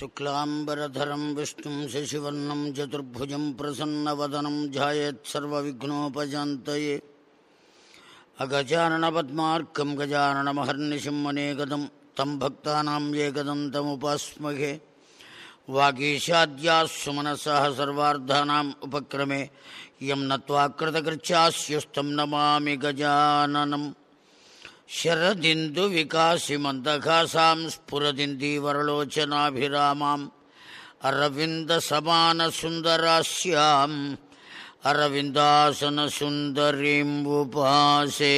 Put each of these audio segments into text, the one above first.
शुक्लाम्बरधरं विष्णुं शशिवर्णं चतुर्भुजं प्रसन्नवदनं ध्यायेत्सर्वविघ्नोपजान्तये अगजाननपद्मार्कं गजाननमहर्निशं अनेकदं तं भक्तानां एकदन्तमुपास्महे वागीशाद्याः सुमनसः सर्वार्धानाम् उपक्रमे यं नत्वा कृतकृत्यास्युस्तं नमामि गजाननम् शरदिन्दुविकासिमन्दघासां स्फुरदिन्दीवरलोचनाभिरामाम् अरविन्दसमानसुन्दरास्याम् अरविन्दासनसुन्दरीम् उपासे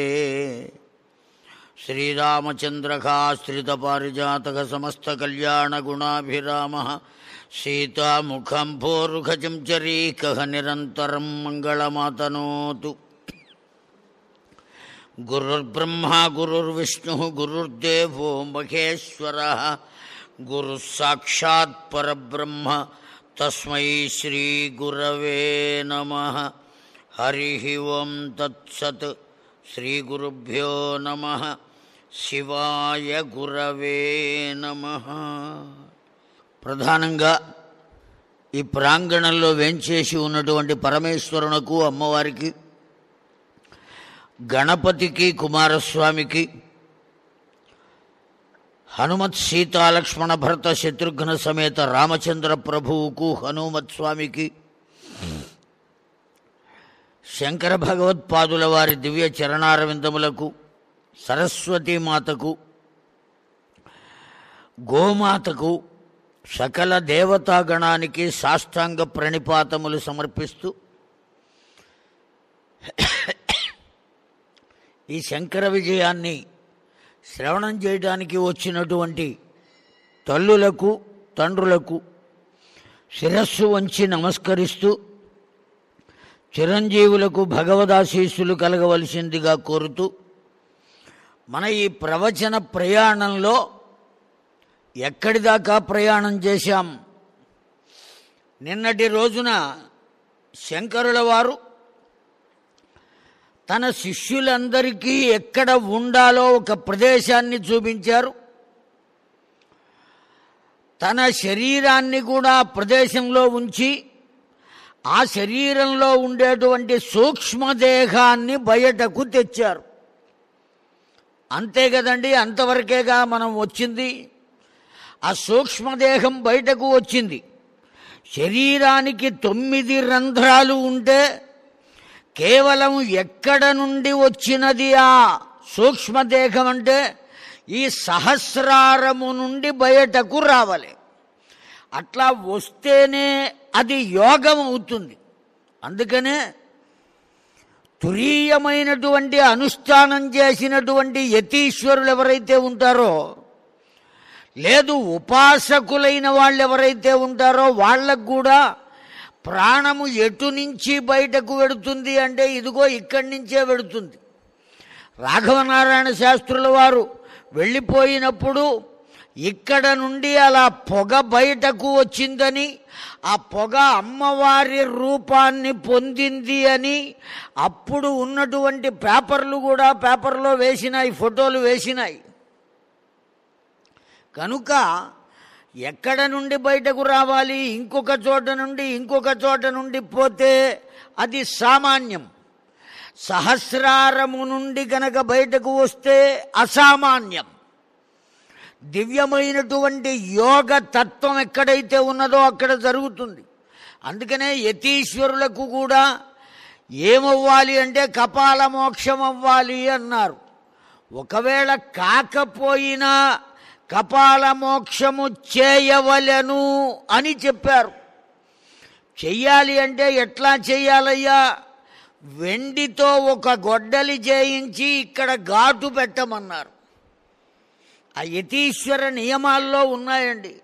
श्रीरामचन्द्रखाश्रितपारिजातः समस्तकल्याणगुणाभिरामः सीतामुखम्भोरुखजं चरीकः निरन्तरं मङ्गलमातनोतु गुरुर्ब्रह्मा गुरुर्विष्णुः गुरुर्देवो महेश्वरः गुरुः साक्षात् परब्रह्म तस्मै श्रीगुरवे नमः हरिः ओं तत्सत् श्रीगुरुभ्यो नमः శివాయ గురవే నమ ప్రధానంగా ఈ ప్రాంగణంలో వెంచేసి ఉన్నటువంటి పరమేశ్వరునకు అమ్మవారికి గణపతికి కుమారస్వామికి హనుమత్ సీతాలక్ష్మణ భరత శత్రుఘ్న సమేత రామచంద్ర ప్రభువుకు హనుమత్ స్వామికి శంకర భగవత్పాదుల వారి దివ్య చరణారవిందములకు సరస్వతీమాతకు గోమాతకు సకల దేవతాగణానికి సాష్టాంగ ప్రణిపాతములు సమర్పిస్తూ ఈ శంకర విజయాన్ని శ్రవణం చేయడానికి వచ్చినటువంటి తల్లులకు తండ్రులకు శిరస్సు వంచి నమస్కరిస్తూ చిరంజీవులకు భగవదాశీస్సులు కలగవలసిందిగా కోరుతూ మన ఈ ప్రవచన ప్రయాణంలో ఎక్కడి దాకా ప్రయాణం చేశాం నిన్నటి రోజున శంకరుల వారు తన శిష్యులందరికీ ఎక్కడ ఉండాలో ఒక ప్రదేశాన్ని చూపించారు తన శరీరాన్ని కూడా ప్రదేశంలో ఉంచి ఆ శరీరంలో ఉండేటువంటి సూక్ష్మదేహాన్ని బయటకు తెచ్చారు అంతే కదండి అంతవరకేగా మనం వచ్చింది ఆ సూక్ష్మదేహం బయటకు వచ్చింది శరీరానికి తొమ్మిది రంధ్రాలు ఉంటే కేవలం ఎక్కడ నుండి వచ్చినది ఆ సూక్ష్మదేహం అంటే ఈ సహస్రారము నుండి బయటకు రావాలి అట్లా వస్తేనే అది యోగం అవుతుంది అందుకనే తురీయమైనటువంటి అనుష్ఠానం చేసినటువంటి యతీశ్వరులు ఎవరైతే ఉంటారో లేదు ఉపాసకులైన వాళ్ళు ఎవరైతే ఉంటారో వాళ్ళకు కూడా ప్రాణము ఎటు నుంచి బయటకు వెడుతుంది అంటే ఇదిగో ఇక్కడి నుంచే వెడుతుంది రాఘవనారాయణ శాస్త్రుల వారు వెళ్ళిపోయినప్పుడు ఇక్కడ నుండి అలా పొగ బయటకు వచ్చిందని ఆ పొగ అమ్మవారి రూపాన్ని పొందింది అని అప్పుడు ఉన్నటువంటి పేపర్లు కూడా పేపర్లో వేసినాయి ఫోటోలు వేసినాయి కనుక ఎక్కడ నుండి బయటకు రావాలి ఇంకొక చోట నుండి ఇంకొక చోట నుండి పోతే అది సామాన్యం సహస్రారము నుండి గనక బయటకు వస్తే అసామాన్యం దివ్యమైనటువంటి యోగ తత్వం ఎక్కడైతే ఉన్నదో అక్కడ జరుగుతుంది అందుకనే యతీశ్వరులకు కూడా ఏమవ్వాలి అంటే కపాల మోక్షం అవ్వాలి అన్నారు ఒకవేళ కాకపోయినా కపాల మోక్షము చేయవలెను అని చెప్పారు చెయ్యాలి అంటే ఎట్లా చెయ్యాలయ్యా వెండితో ఒక గొడ్డలి చేయించి ఇక్కడ ఘాటు పెట్టమన్నారు ఆ యతీశ్వర నియమాల్లో ఉన్నాయండి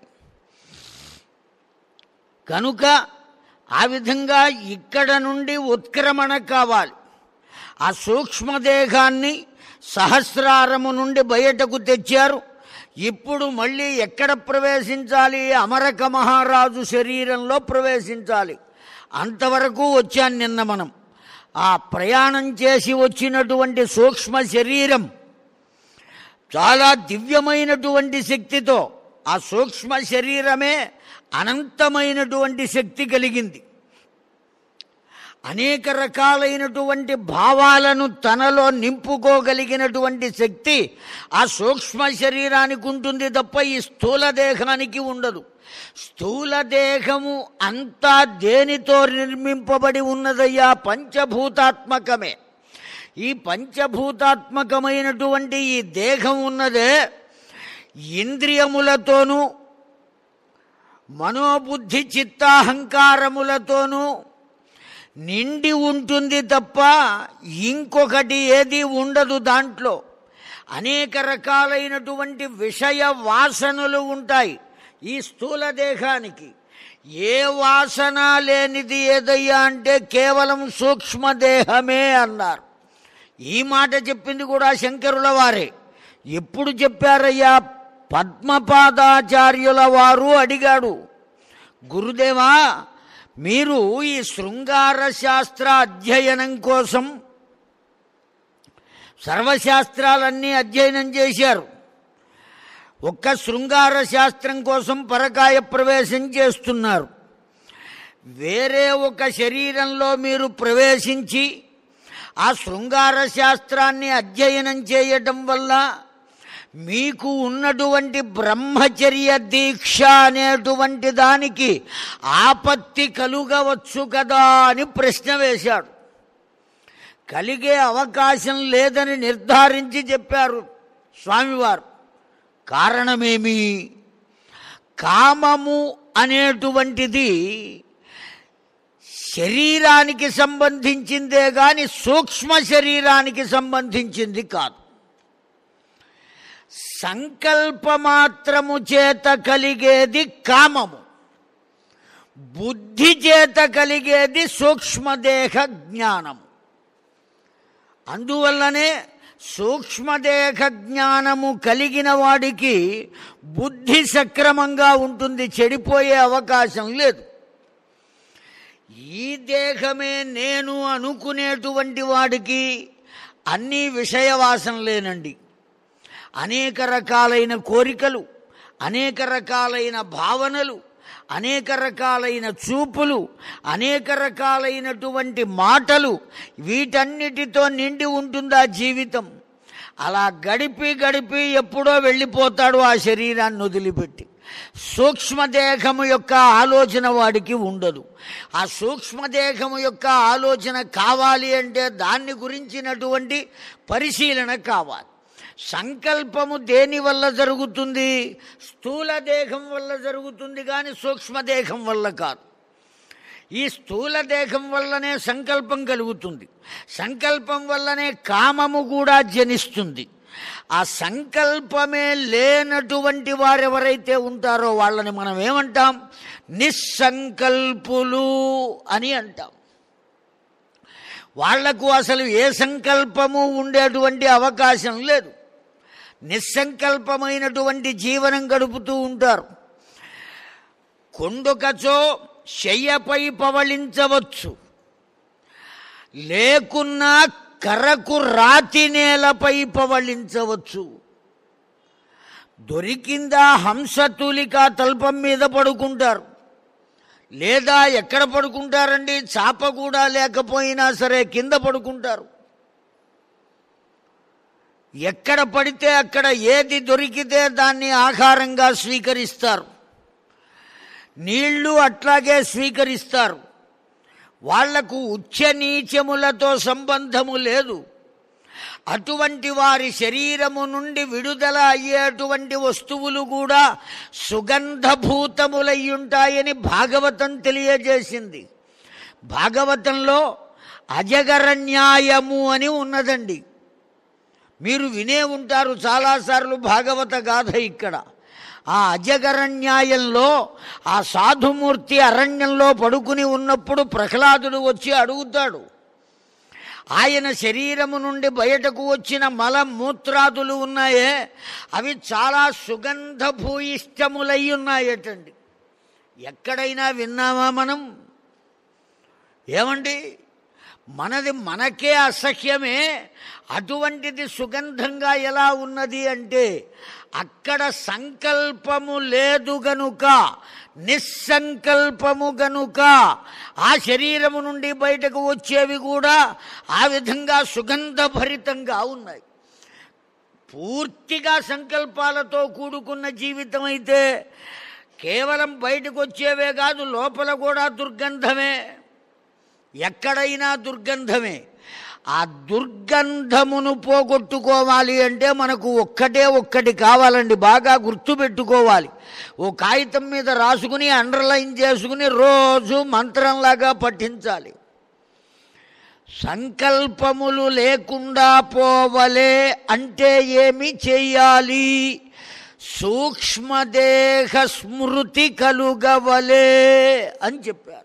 కనుక ఆ విధంగా ఇక్కడ నుండి ఉత్క్రమణ కావాలి ఆ సూక్ష్మదేహాన్ని సహస్రారము నుండి బయటకు తెచ్చారు ఇప్పుడు మళ్ళీ ఎక్కడ ప్రవేశించాలి అమరక మహారాజు శరీరంలో ప్రవేశించాలి అంతవరకు వచ్చాను నిన్న మనం ఆ ప్రయాణం చేసి వచ్చినటువంటి సూక్ష్మ శరీరం చాలా దివ్యమైనటువంటి శక్తితో ఆ సూక్ష్మ శరీరమే అనంతమైనటువంటి శక్తి కలిగింది అనేక రకాలైనటువంటి భావాలను తనలో నింపుకోగలిగినటువంటి శక్తి ఆ సూక్ష్మ శరీరానికి ఉంటుంది తప్ప ఈ స్థూల దేహానికి ఉండదు స్థూల దేహము అంతా దేనితో నిర్మింపబడి ఉన్నదయ్యా పంచభూతాత్మకమే ఈ పంచభూతాత్మకమైనటువంటి ఈ దేహం ఉన్నదే ఇంద్రియములతోనూ మనోబుద్ధి చిత్తాహంకారములతోనూ నిండి ఉంటుంది తప్ప ఇంకొకటి ఏది ఉండదు దాంట్లో అనేక రకాలైనటువంటి విషయ వాసనలు ఉంటాయి ఈ స్థూల దేహానికి ఏ వాసన లేనిది ఏదయ్యా అంటే కేవలం సూక్ష్మదేహమే అన్నారు ఈ మాట చెప్పింది కూడా శంకరుల వారే ఎప్పుడు చెప్పారయ్యా పద్మపాదాచార్యుల వారు అడిగాడు గురుదేవా మీరు ఈ శృంగార శాస్త్ర అధ్యయనం కోసం సర్వశాస్త్రాలన్నీ అధ్యయనం చేశారు ఒక్క శృంగార శాస్త్రం కోసం పరకాయ ప్రవేశం చేస్తున్నారు వేరే ఒక శరీరంలో మీరు ప్రవేశించి ఆ శృంగార శాస్త్రాన్ని అధ్యయనం చేయటం వల్ల మీకు ఉన్నటువంటి బ్రహ్మచర్య దీక్ష అనేటువంటి దానికి ఆపత్తి కలుగవచ్చు కదా అని ప్రశ్న వేశాడు కలిగే అవకాశం లేదని నిర్ధారించి చెప్పారు స్వామివారు కారణమేమి కామము అనేటువంటిది శరీరానికి సంబంధించిందే గాని సూక్ష్మ శరీరానికి సంబంధించింది కాదు సంకల్పమాత్రము చేత కలిగేది కామము బుద్ధి చేత కలిగేది సూక్ష్మదేహ జ్ఞానము అందువల్లనే సూక్ష్మదేహ జ్ఞానము కలిగిన వాడికి బుద్ధి సక్రమంగా ఉంటుంది చెడిపోయే అవకాశం లేదు ఈ దేహమే నేను అనుకునేటువంటి వాడికి అన్ని విషయవాసనలేనండి అనేక రకాలైన కోరికలు అనేక రకాలైన భావనలు అనేక రకాలైన చూపులు అనేక రకాలైనటువంటి మాటలు వీటన్నిటితో నిండి ఉంటుందా జీవితం అలా గడిపి గడిపి ఎప్పుడో వెళ్ళిపోతాడు ఆ శరీరాన్ని వదిలిపెట్టి సూక్ష్మదేహము యొక్క ఆలోచన వాడికి ఉండదు ఆ సూక్ష్మదేహము యొక్క ఆలోచన కావాలి అంటే దాన్ని గురించినటువంటి పరిశీలన కావాలి సంకల్పము దేని వల్ల జరుగుతుంది స్థూల దేహం వల్ల జరుగుతుంది కానీ సూక్ష్మదేహం వల్ల కాదు ఈ స్థూల దేహం వల్లనే సంకల్పం కలుగుతుంది సంకల్పం వల్లనే కామము కూడా జనిస్తుంది ఆ సంకల్పమే లేనటువంటి వారెవరైతే ఉంటారో వాళ్ళని మనం ఏమంటాం నిస్సంకల్పులు అని అంటాం వాళ్లకు అసలు ఏ సంకల్పము ఉండేటువంటి అవకాశం లేదు నిస్సంకల్పమైనటువంటి జీవనం గడుపుతూ ఉంటారు కొండుకచో శయ్యపై పవళించవచ్చు లేకున్నా కరకు రాతి నేలపై పవళించవచ్చు దొరికిందా హంసతూలిక తల్పం మీద పడుకుంటారు లేదా ఎక్కడ పడుకుంటారండి చాప కూడా లేకపోయినా సరే కింద పడుకుంటారు ఎక్కడ పడితే అక్కడ ఏది దొరికితే దాన్ని ఆహారంగా స్వీకరిస్తారు నీళ్లు అట్లాగే స్వీకరిస్తారు వాళ్లకు ఉచ్చ నీచములతో సంబంధము లేదు అటువంటి వారి శరీరము నుండి విడుదల అయ్యేటువంటి వస్తువులు కూడా సుగంధభూతములై ఉంటాయని భాగవతం తెలియజేసింది భాగవతంలో అజగర న్యాయము అని ఉన్నదండి మీరు వినే ఉంటారు చాలాసార్లు భాగవత గాథ ఇక్కడ ఆ అజగరణ్యాయంలో ఆ సాధుమూర్తి అరణ్యంలో పడుకుని ఉన్నప్పుడు ప్రహ్లాదుడు వచ్చి అడుగుతాడు ఆయన శరీరము నుండి బయటకు వచ్చిన మల మూత్రాదులు ఉన్నాయే అవి చాలా సుగంధ భూయిష్టములై ఉన్నాయటండి ఎక్కడైనా విన్నామా మనం ఏమండి మనది మనకే అసహ్యమే అటువంటిది సుగంధంగా ఎలా ఉన్నది అంటే అక్కడ సంకల్పము లేదు గనుక నిస్సంకల్పము గనుక ఆ శరీరము నుండి బయటకు వచ్చేవి కూడా ఆ విధంగా సుగంధభరితంగా ఉన్నాయి పూర్తిగా సంకల్పాలతో కూడుకున్న జీవితం అయితే కేవలం బయటకు వచ్చేవే కాదు లోపల కూడా దుర్గంధమే ఎక్కడైనా దుర్గంధమే ఆ దుర్గంధమును పోగొట్టుకోవాలి అంటే మనకు ఒక్కటే ఒక్కటి కావాలండి బాగా గుర్తుపెట్టుకోవాలి ఓ కాగితం మీద రాసుకుని అండర్లైన్ చేసుకుని రోజు మంత్రంలాగా పఠించాలి సంకల్పములు లేకుండా పోవలే అంటే ఏమి చెయ్యాలి సూక్ష్మదేహ స్మృతి కలుగవలే అని చెప్పారు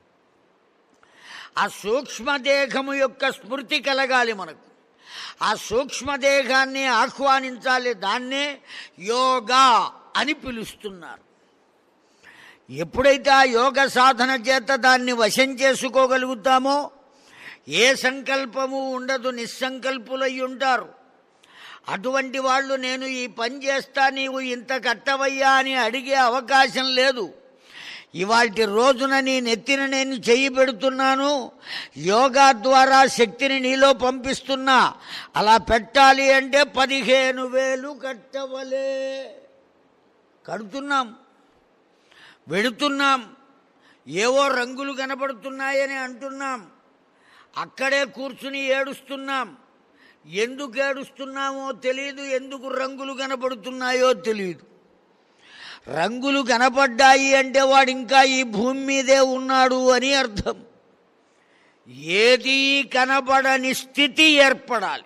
ఆ సూక్ష్మదేహము యొక్క స్మృతి కలగాలి మనకు ఆ సూక్ష్మదేహాన్ని ఆహ్వానించాలి దాన్నే యోగా అని పిలుస్తున్నారు ఎప్పుడైతే ఆ యోగ సాధన చేత దాన్ని వశం చేసుకోగలుగుతామో ఏ సంకల్పము ఉండదు నిస్సంకల్పులై ఉంటారు అటువంటి వాళ్ళు నేను ఈ పని చేస్తా నీవు ఇంత కట్టవయ్యా అని అడిగే అవకాశం లేదు ఇవాటి రోజున నీ నెత్తిన నేను చెయ్యి పెడుతున్నాను యోగా ద్వారా శక్తిని నీలో పంపిస్తున్నా అలా పెట్టాలి అంటే పదిహేను వేలు కట్టవలే కడుతున్నాం వెడుతున్నాం ఏవో రంగులు కనబడుతున్నాయని అంటున్నాం అక్కడే కూర్చుని ఏడుస్తున్నాం ఎందుకు ఏడుస్తున్నామో తెలియదు ఎందుకు రంగులు కనబడుతున్నాయో తెలియదు రంగులు కనపడ్డాయి అంటే వాడు ఇంకా ఈ భూమి మీదే ఉన్నాడు అని అర్థం ఏది కనబడని స్థితి ఏర్పడాలి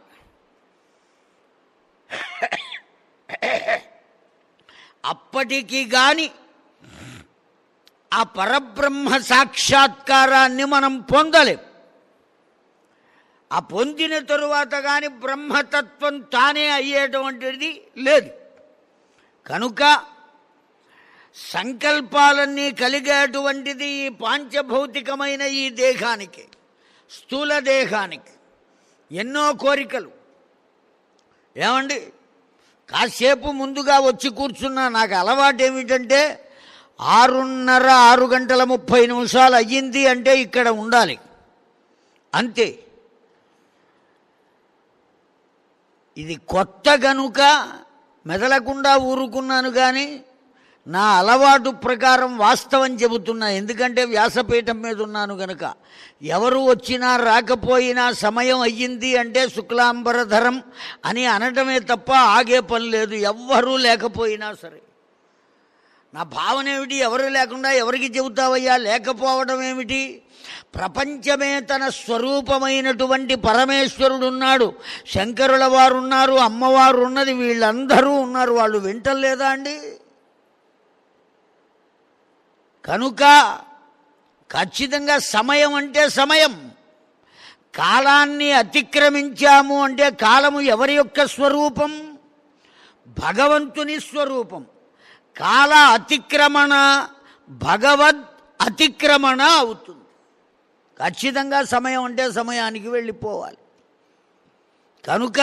అప్పటికి గాని ఆ పరబ్రహ్మ సాక్షాత్కారాన్ని మనం పొందలేం ఆ పొందిన తరువాత కానీ బ్రహ్మతత్వం తానే అయ్యేటువంటిది లేదు కనుక సంకల్పాలన్నీ కలిగేటువంటిది ఈ పాంచభౌతికమైన ఈ దేహానికి స్థూల దేహానికి ఎన్నో కోరికలు ఏమండి కాసేపు ముందుగా వచ్చి కూర్చున్నా నాకు అలవాటు ఏమిటంటే ఆరున్నర ఆరు గంటల ముప్పై నిమిషాలు అయ్యింది అంటే ఇక్కడ ఉండాలి అంతే ఇది కొత్త గనుక మెదలకుండా ఊరుకున్నాను కానీ నా అలవాటు ప్రకారం వాస్తవం చెబుతున్నా ఎందుకంటే వ్యాసపీఠం మీద ఉన్నాను గనుక ఎవరు వచ్చినా రాకపోయినా సమయం అయ్యింది అంటే శుక్లాంబరధరం అని అనటమే తప్ప ఆగే పని లేదు ఎవ్వరూ లేకపోయినా సరే నా భావన ఏమిటి ఎవరు లేకుండా ఎవరికి చెబుతావయ్యా లేకపోవడం ఏమిటి ప్రపంచమే తన స్వరూపమైనటువంటి పరమేశ్వరుడు ఉన్నాడు శంకరుల వారు ఉన్నారు అమ్మవారు ఉన్నది వీళ్ళందరూ ఉన్నారు వాళ్ళు వింటలేదా అండి కనుక ఖచ్చితంగా సమయం అంటే సమయం కాలాన్ని అతిక్రమించాము అంటే కాలము ఎవరి యొక్క స్వరూపం భగవంతుని స్వరూపం కాల అతిక్రమణ భగవద్ అతిక్రమణ అవుతుంది ఖచ్చితంగా సమయం అంటే సమయానికి వెళ్ళిపోవాలి కనుక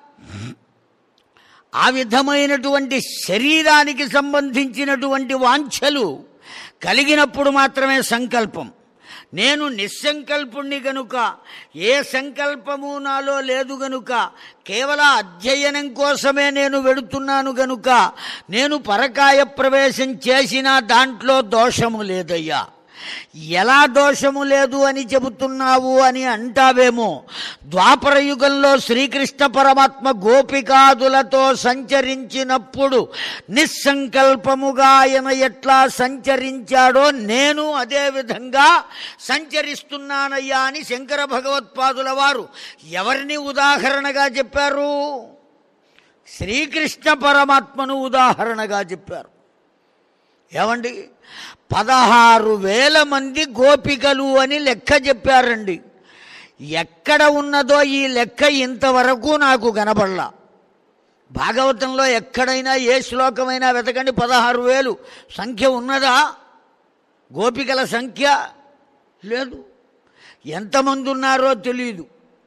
ఆ విధమైనటువంటి శరీరానికి సంబంధించినటువంటి వాంఛలు కలిగినప్పుడు మాత్రమే సంకల్పం నేను నిస్సంకల్పుణ్ణి గనుక ఏ సంకల్పము నాలో లేదు గనుక కేవల అధ్యయనం కోసమే నేను వెడుతున్నాను గనుక నేను పరకాయ ప్రవేశం చేసినా దాంట్లో దోషము లేదయ్యా ఎలా దోషము లేదు అని చెబుతున్నావు అని అంటావేమో ద్వాపర యుగంలో శ్రీకృష్ణ పరమాత్మ గోపికాదులతో సంచరించినప్పుడు నిస్సంకల్పముగా ఆయన ఎట్లా సంచరించాడో నేను అదే విధంగా సంచరిస్తున్నానయ్యా అని శంకర భగవత్పాదుల వారు ఎవరిని ఉదాహరణగా చెప్పారు శ్రీకృష్ణ పరమాత్మను ఉదాహరణగా చెప్పారు ఏమండి పదహారు వేల మంది గోపికలు అని లెక్క చెప్పారండి ఎక్కడ ఉన్నదో ఈ లెక్క ఇంతవరకు నాకు కనపడలా భాగవతంలో ఎక్కడైనా ఏ శ్లోకమైనా వెతకండి పదహారు వేలు సంఖ్య ఉన్నదా గోపికల సంఖ్య లేదు ఎంతమంది ఉన్నారో తెలియదు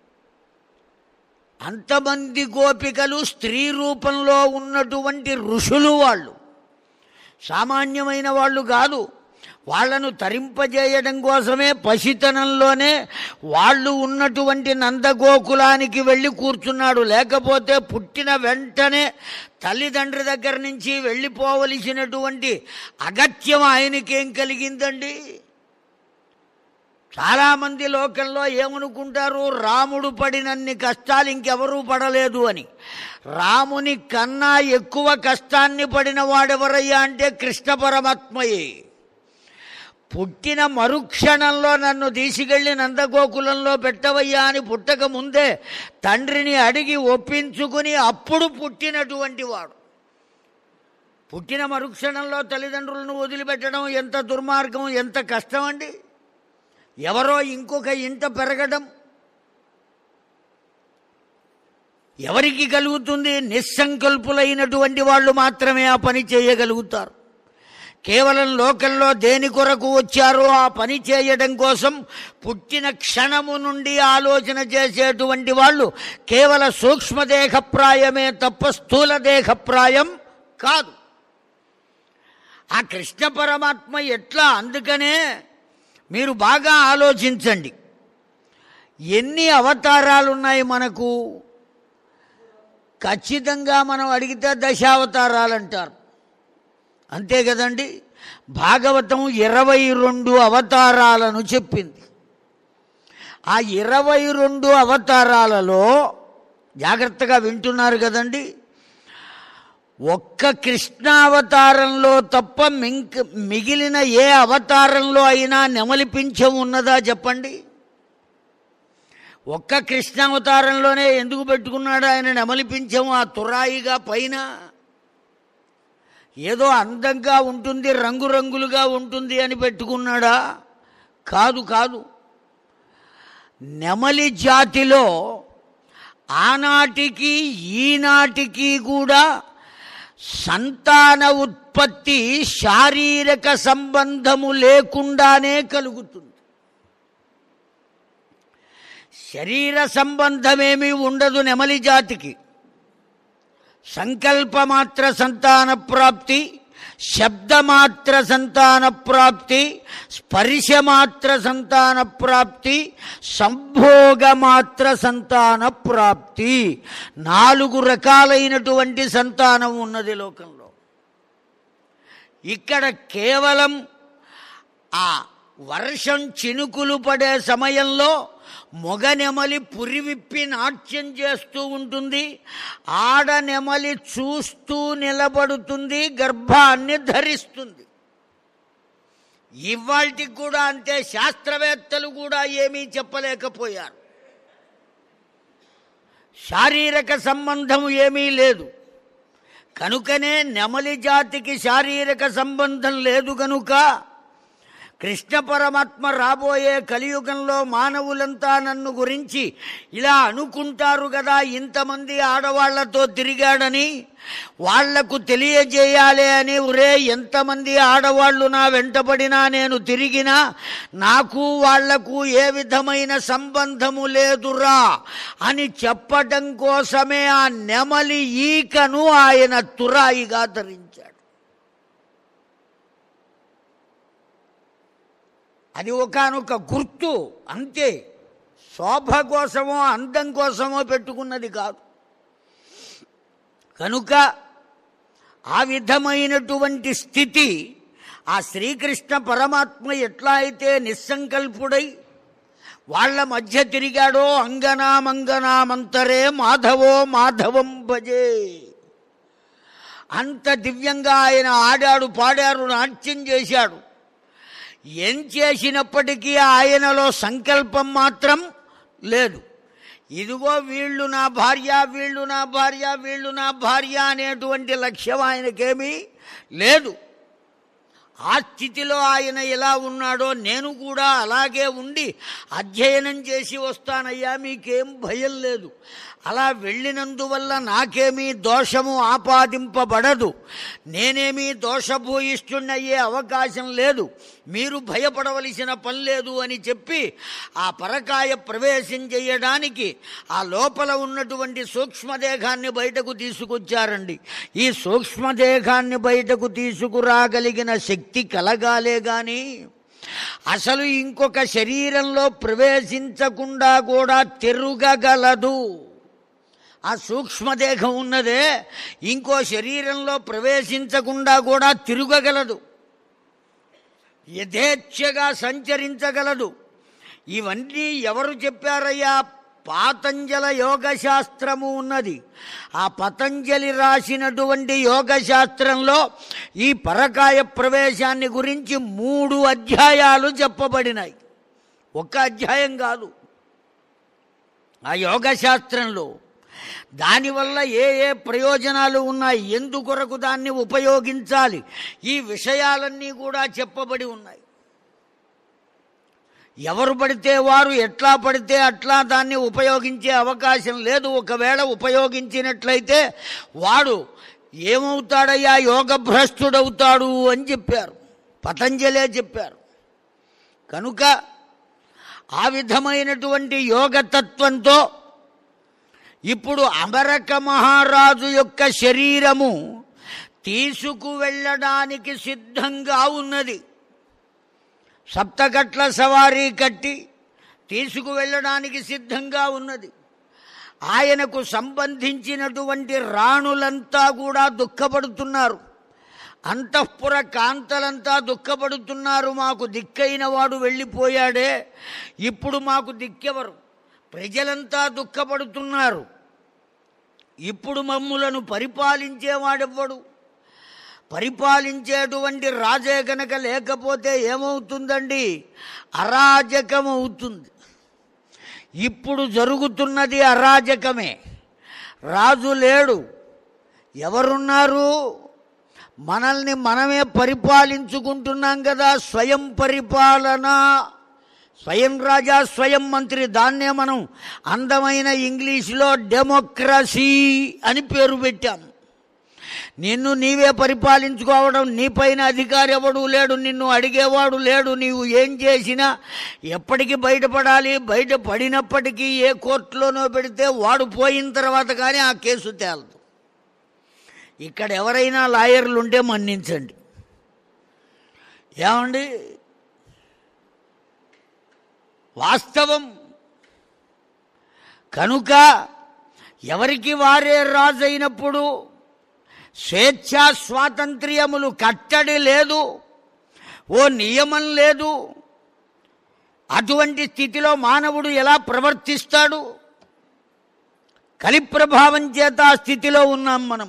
అంతమంది గోపికలు స్త్రీ రూపంలో ఉన్నటువంటి ఋషులు వాళ్ళు సామాన్యమైన వాళ్ళు కాదు వాళ్ళను తరింపజేయడం కోసమే పసితనంలోనే వాళ్ళు ఉన్నటువంటి నందగోకులానికి వెళ్ళి కూర్చున్నాడు లేకపోతే పుట్టిన వెంటనే తల్లిదండ్రి దగ్గర నుంచి వెళ్ళిపోవలసినటువంటి అగత్యం ఆయనకేం కలిగిందండి చాలామంది లోకంలో ఏమనుకుంటారు రాముడు పడినన్ని కష్టాలు ఇంకెవరూ పడలేదు అని రాముని కన్నా ఎక్కువ కష్టాన్ని పడిన వాడెవరయ్యా అంటే కృష్ణ పరమాత్మయే పుట్టిన మరుక్షణంలో నన్ను తీసుకెళ్లి నందగోకులంలో పెట్టవయ్యా అని పుట్టక ముందే తండ్రిని అడిగి ఒప్పించుకుని అప్పుడు పుట్టినటువంటి వాడు పుట్టిన మరుక్షణంలో తల్లిదండ్రులను వదిలిపెట్టడం ఎంత దుర్మార్గం ఎంత కష్టం అండి ఎవరో ఇంకొక ఇంట పెరగడం ఎవరికి కలుగుతుంది నిస్సంకల్పులైనటువంటి వాళ్ళు మాత్రమే ఆ పని చేయగలుగుతారు కేవలం లోకంలో దేని కొరకు వచ్చారో ఆ పని చేయడం కోసం పుట్టిన క్షణము నుండి ఆలోచన చేసేటువంటి వాళ్ళు కేవల సూక్ష్మదేహప్రాయమే తప్ప స్థూల దేహప్రాయం కాదు ఆ కృష్ణ పరమాత్మ ఎట్లా అందుకనే మీరు బాగా ఆలోచించండి ఎన్ని అవతారాలు ఉన్నాయి మనకు ఖచ్చితంగా మనం అడిగితే దశావతారాలు అంటారు అంతే కదండి భాగవతం ఇరవై రెండు అవతారాలను చెప్పింది ఆ ఇరవై రెండు అవతారాలలో జాగ్రత్తగా వింటున్నారు కదండి ఒక్క కృష్ణావతారంలో తప్ప మింక్ మిగిలిన ఏ అవతారంలో అయినా నెమలిపించం ఉన్నదా చెప్పండి ఒక్క కృష్ణావతారంలోనే ఎందుకు పెట్టుకున్నాడు ఆయన నెమలిపించం ఆ తురాయిగా పైన ఏదో అందంగా ఉంటుంది రంగురంగులుగా ఉంటుంది అని పెట్టుకున్నాడా కాదు కాదు నెమలి జాతిలో ఆనాటికి ఈనాటికి కూడా సంతాన ఉత్పత్తి శారీరక సంబంధము లేకుండానే కలుగుతుంది శరీర సంబంధమేమీ ఉండదు నెమలి జాతికి సంకల్పమాత్ర సంతాన ప్రాప్తి శబ్దమాత్ర సంతాన ప్రాప్తి స్పర్శమాత్ర సంతాన ప్రాప్తి సంభోగమాత్ర సంతాన ప్రాప్తి నాలుగు రకాలైనటువంటి సంతానం ఉన్నది లోకంలో ఇక్కడ కేవలం ఆ వర్షం చినుకులు పడే సమయంలో మొగ నెమలి పురివిప్పి నాట్యం చేస్తూ ఉంటుంది ఆడ నెమలి చూస్తూ నిలబడుతుంది గర్భాన్ని ధరిస్తుంది ఇవాళకి కూడా అంతే శాస్త్రవేత్తలు కూడా ఏమీ చెప్పలేకపోయారు శారీరక సంబంధం ఏమీ లేదు కనుకనే నెమలి జాతికి శారీరక సంబంధం లేదు కనుక కృష్ణ పరమాత్మ రాబోయే కలియుగంలో మానవులంతా నన్ను గురించి ఇలా అనుకుంటారు కదా ఇంతమంది ఆడవాళ్లతో తిరిగాడని వాళ్లకు తెలియజేయాలి అని ఒరే ఎంతమంది ఆడవాళ్లు నా వెంటబడినా నేను తిరిగినా నాకు వాళ్లకు ఏ విధమైన సంబంధము లేదురా అని చెప్పటం కోసమే ఆ నెమలి ఈకను ఆయన తురాయిగా ధరించాడు అది ఒకనొక గుర్తు అంతే శోభ కోసమో అందం కోసమో పెట్టుకున్నది కాదు కనుక ఆ విధమైనటువంటి స్థితి ఆ శ్రీకృష్ణ పరమాత్మ ఎట్లా అయితే నిస్సంకల్పుడై వాళ్ళ మధ్య తిరిగాడో అంగనామంగనామంతరే మాధవో మాధవం భజే అంత దివ్యంగా ఆయన ఆడాడు పాడారు నాట్యం చేశాడు ఏం చేసినప్పటికీ ఆయనలో సంకల్పం మాత్రం లేదు ఇదిగో వీళ్ళు నా భార్య వీళ్ళు నా భార్య వీళ్ళు నా భార్య అనేటువంటి లక్ష్యం ఆయనకేమీ లేదు ఆ స్థితిలో ఆయన ఎలా ఉన్నాడో నేను కూడా అలాగే ఉండి అధ్యయనం చేసి వస్తానయ్యా మీకేం భయం లేదు అలా వెళ్ళినందువల్ల నాకేమీ దోషము ఆపాదింపబడదు నేనేమీ దోషభూయిష్ఠుణ్ణయ్యే అవకాశం లేదు మీరు భయపడవలసిన పని లేదు అని చెప్పి ఆ పరకాయ ప్రవేశం చేయడానికి ఆ లోపల ఉన్నటువంటి సూక్ష్మదేహాన్ని బయటకు తీసుకొచ్చారండి ఈ సూక్ష్మదేహాన్ని బయటకు తీసుకురాగలిగిన శక్తి కలగాలే గాని అసలు ఇంకొక శరీరంలో ప్రవేశించకుండా కూడా తిరుగగలదు ఆ సూక్ష్మదేహం ఉన్నదే ఇంకో శరీరంలో ప్రవేశించకుండా కూడా తిరగగలదు యథేచ్ఛగా సంచరించగలదు ఇవన్నీ ఎవరు చెప్పారయ్యా పాతంజల యోగ శాస్త్రము ఉన్నది ఆ పతంజలి రాసినటువంటి యోగ శాస్త్రంలో ఈ పరకాయ ప్రవేశాన్ని గురించి మూడు అధ్యాయాలు చెప్పబడినాయి ఒక అధ్యాయం కాదు ఆ యోగ శాస్త్రంలో దానివల్ల ఏ ఏ ప్రయోజనాలు ఉన్నాయి ఎందుకొరకు దాన్ని ఉపయోగించాలి ఈ విషయాలన్నీ కూడా చెప్పబడి ఉన్నాయి ఎవరు పడితే వారు ఎట్లా పడితే అట్లా దాన్ని ఉపయోగించే అవకాశం లేదు ఒకవేళ ఉపయోగించినట్లయితే వాడు ఏమవుతాడయ్యా యోగభ్రష్టుడవుతాడు అని చెప్పారు పతంజలే చెప్పారు కనుక ఆ విధమైనటువంటి యోగతత్వంతో ఇప్పుడు అమరక మహారాజు యొక్క శరీరము తీసుకువెళ్ళడానికి సిద్ధంగా ఉన్నది సప్తకట్ల సవారీ కట్టి తీసుకువెళ్ళడానికి సిద్ధంగా ఉన్నది ఆయనకు సంబంధించినటువంటి రాణులంతా కూడా దుఃఖపడుతున్నారు అంతఃపుర కాంతలంతా దుఃఖపడుతున్నారు మాకు దిక్కైన వాడు వెళ్ళిపోయాడే ఇప్పుడు మాకు దిక్కెవరు ప్రజలంతా దుఃఖపడుతున్నారు ఇప్పుడు మమ్ములను పరిపాలించేవాడెవ్వడు పరిపాలించేటువంటి రాజే గనక లేకపోతే ఏమవుతుందండి అరాజకం అవుతుంది ఇప్పుడు జరుగుతున్నది అరాజకమే రాజు లేడు ఎవరున్నారు మనల్ని మనమే పరిపాలించుకుంటున్నాం కదా స్వయం పరిపాలన స్వయం రాజా స్వయం మంత్రి దాన్నే మనం అందమైన ఇంగ్లీష్లో డెమోక్రసీ అని పేరు పెట్టాం నిన్ను నీవే పరిపాలించుకోవడం నీపైన అధికారి ఎవడు లేడు నిన్ను అడిగేవాడు లేడు నీవు ఏం చేసినా ఎప్పటికి బయటపడాలి బయట పడినప్పటికీ ఏ కోర్టులోనో పెడితే వాడు పోయిన తర్వాత కానీ ఆ కేసు తేలదు ఇక్కడ ఎవరైనా లాయర్లు ఉంటే మన్నించండి ఏమండి వాస్తవం కనుక ఎవరికి వారే రాజు అయినప్పుడు స్వేచ్ఛా స్వాతంత్ర్యములు కట్టడి లేదు ఓ నియమం లేదు అటువంటి స్థితిలో మానవుడు ఎలా ప్రవర్తిస్తాడు కలి ప్రభావం చేత ఆ స్థితిలో ఉన్నాం మనం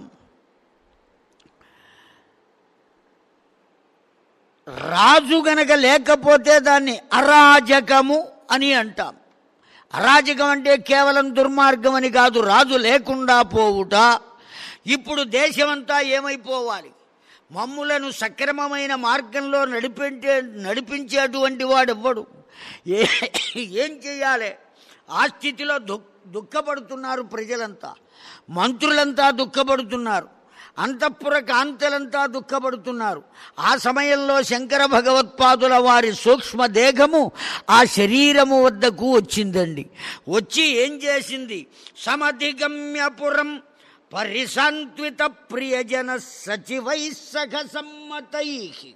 రాజు గనక లేకపోతే దాన్ని అరాజకము అని అంటాం అరాజకం అంటే కేవలం దుర్మార్గం అని కాదు రాజు లేకుండా పోవుట ఇప్పుడు దేశమంతా ఏమైపోవాలి మమ్ములను సక్రమమైన మార్గంలో నడిపించే నడిపించేటువంటి వాడెవ్వడు ఏ ఏం చెయ్యాలి ఆ స్థితిలో దుఃఖ దుఃఖపడుతున్నారు ప్రజలంతా మంత్రులంతా దుఃఖపడుతున్నారు అంతఃపుర కాంతలంతా దుఃఖపడుతున్నారు ఆ సమయంలో శంకర భగవత్పాదుల వారి సూక్ష్మ దేహము ఆ శరీరము వద్దకు వచ్చిందండి వచ్చి ఏం చేసింది సమధిగమ్యపురం పరిసంత్విత ప్రియజన సచివై సఖ సమ్మతై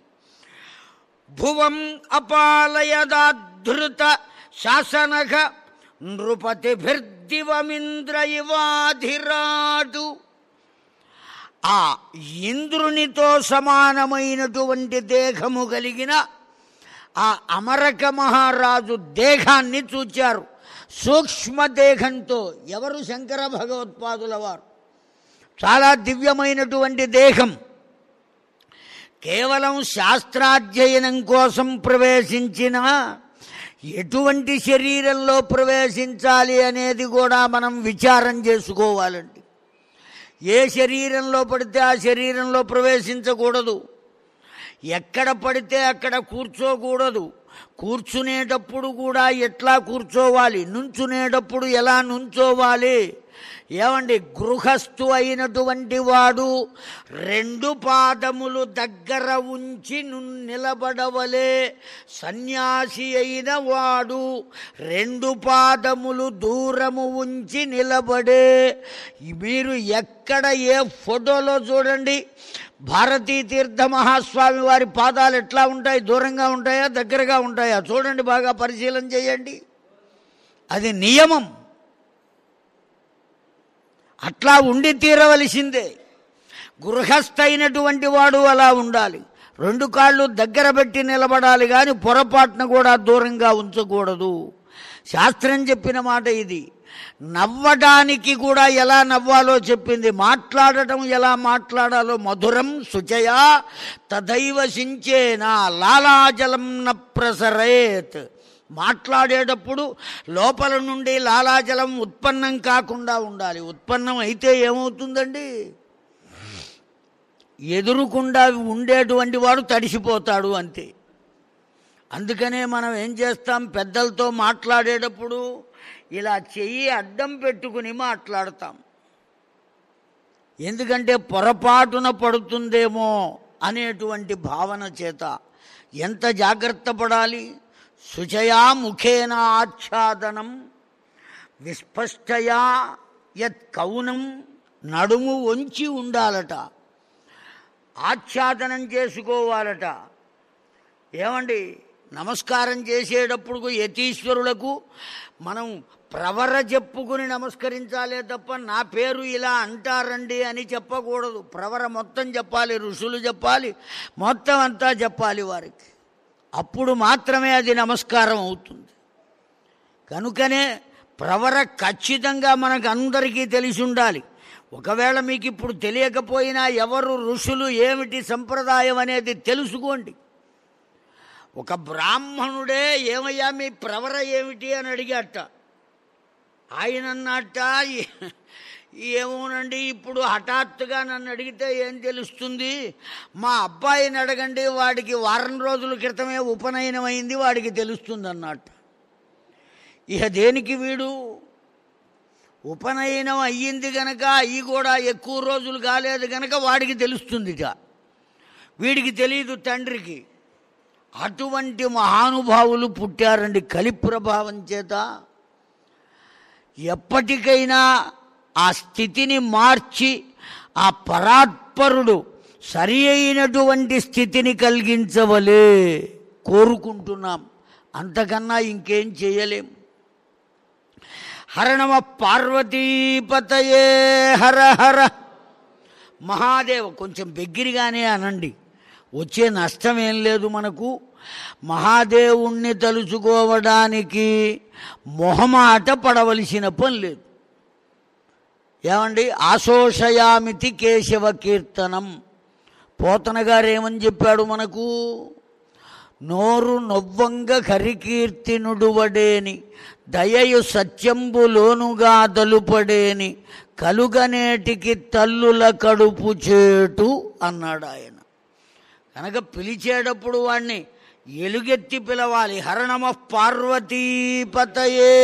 భువం అపాలయదాధృత శాసనఘ నృపతిభిర్దివమింద్ర ఇవాధిరాడు ఆ ఇంద్రునితో సమానమైనటువంటి దేహము కలిగిన ఆ అమరక మహారాజు దేహాన్ని చూచారు సూక్ష్మ దేహంతో ఎవరు శంకర భగవత్పాదుల వారు చాలా దివ్యమైనటువంటి దేహం కేవలం శాస్త్రాధ్యయనం కోసం ప్రవేశించిన ఎటువంటి శరీరంలో ప్రవేశించాలి అనేది కూడా మనం విచారం చేసుకోవాలండి ఏ శరీరంలో పడితే ఆ శరీరంలో ప్రవేశించకూడదు ఎక్కడ పడితే అక్కడ కూర్చోకూడదు కూర్చునేటప్పుడు కూడా ఎట్లా కూర్చోవాలి నుంచునేటప్పుడు ఎలా నుంచోవాలి ఏమండి గృహస్థు అయినటువంటి వాడు రెండు పాదములు దగ్గర ఉంచి ను- నిలబడవలే సన్యాసి అయిన వాడు రెండు పాదములు దూరము ఉంచి నిలబడే మీరు ఎక్కడ ఏ ఫోటోలో చూడండి భారతీ తీర్థ మహాస్వామి వారి పాదాలు ఎట్లా ఉంటాయి దూరంగా ఉంటాయా దగ్గరగా ఉంటాయా చూడండి బాగా పరిశీలన చేయండి అది నియమం అట్లా ఉండి తీరవలసిందే గృహస్థైనటువంటి వాడు అలా ఉండాలి రెండు కాళ్ళు దగ్గర పెట్టి నిలబడాలి కానీ పొరపాటున కూడా దూరంగా ఉంచకూడదు శాస్త్రం చెప్పిన మాట ఇది నవ్వడానికి కూడా ఎలా నవ్వాలో చెప్పింది మాట్లాడటం ఎలా మాట్లాడాలో మధురం శుచయా తదైవ సించేనా లాలాజలం న ప్రసరేత్ మాట్లాడేటప్పుడు లోపల నుండి లాలాజలం ఉత్పన్నం కాకుండా ఉండాలి ఉత్పన్నం అయితే ఏమవుతుందండి ఎదురుకుండా ఉండేటువంటి వాడు తడిసిపోతాడు అంతే అందుకనే మనం ఏం చేస్తాం పెద్దలతో మాట్లాడేటప్పుడు ఇలా చెయ్యి అడ్డం పెట్టుకుని మాట్లాడతాం ఎందుకంటే పొరపాటున పడుతుందేమో అనేటువంటి భావన చేత ఎంత జాగ్రత్త పడాలి శుచయా ముఖేన ఆచ్ఛాదనం విస్పష్టయా యత్ కౌనం నడుము వంచి ఉండాలట ఆచ్ఛాదనం చేసుకోవాలట ఏమండి నమస్కారం చేసేటప్పుడు యతీశ్వరులకు మనం ప్రవర చెప్పుకుని నమస్కరించాలే తప్ప నా పేరు ఇలా అంటారండి అని చెప్పకూడదు ప్రవర మొత్తం చెప్పాలి ఋషులు చెప్పాలి మొత్తం అంతా చెప్పాలి వారికి అప్పుడు మాత్రమే అది నమస్కారం అవుతుంది కనుకనే ప్రవర ఖచ్చితంగా మనకు అందరికీ తెలిసి ఉండాలి ఒకవేళ మీకు ఇప్పుడు తెలియకపోయినా ఎవరు ఋషులు ఏమిటి సంప్రదాయం అనేది తెలుసుకోండి ఒక బ్రాహ్మణుడే ఏమయ్యా మీ ప్రవర ఏమిటి అని అడిగాట ఆయన అన్నట్ట "ఏ- ఏమోనండి ఇప్పుడు హఠాత్తుగా నన్ను అడిగితే ఏం తెలుస్తుంది మా అబ్బాయిని అడగండి వాడికి వారం రోజుల క్రితమే ఉపనయనం అయింది వాడికి తెలుస్తుంది అన్నట్టు ఇక దేనికి వీడు ఉపనయనం అయ్యింది గనక అయ్యి కూడా ఎక్కువ రోజులు కాలేదు గనక వాడికి తెలుస్తుందిట వీడికి తెలియదు తండ్రికి అటువంటి మహానుభావులు పుట్టారండి కలి ప్రభావం చేత ఎప్పటికైనా ఆ స్థితిని మార్చి ఆ పరాత్పరుడు సరి అయినటువంటి స్థితిని కలిగించవలే కోరుకుంటున్నాం అంతకన్నా ఇంకేం చేయలేం హరణమ పార్వతీపతయే హర హర మహాదేవ కొంచెం బెగ్గిరిగానే అనండి వచ్చే నష్టం ఏం లేదు మనకు మహాదేవుణ్ణి తలుచుకోవడానికి మొహమాట పడవలసిన పని లేదు ఏమండి ఆశోషయామితి కేశవ కీర్తనం పోతన గారు ఏమని చెప్పాడు మనకు నోరు నొవ్వంగ కరికీర్తినుడువడేని దయయు సత్యంబులోనుగా దలుపడేని కలుగనేటికి తల్లుల కడుపు చేటు అన్నాడు ఆయన కనుక పిలిచేటప్పుడు వాణ్ణి ఎలుగెత్తి పిలవాలి హరణమ పార్వతీపతయే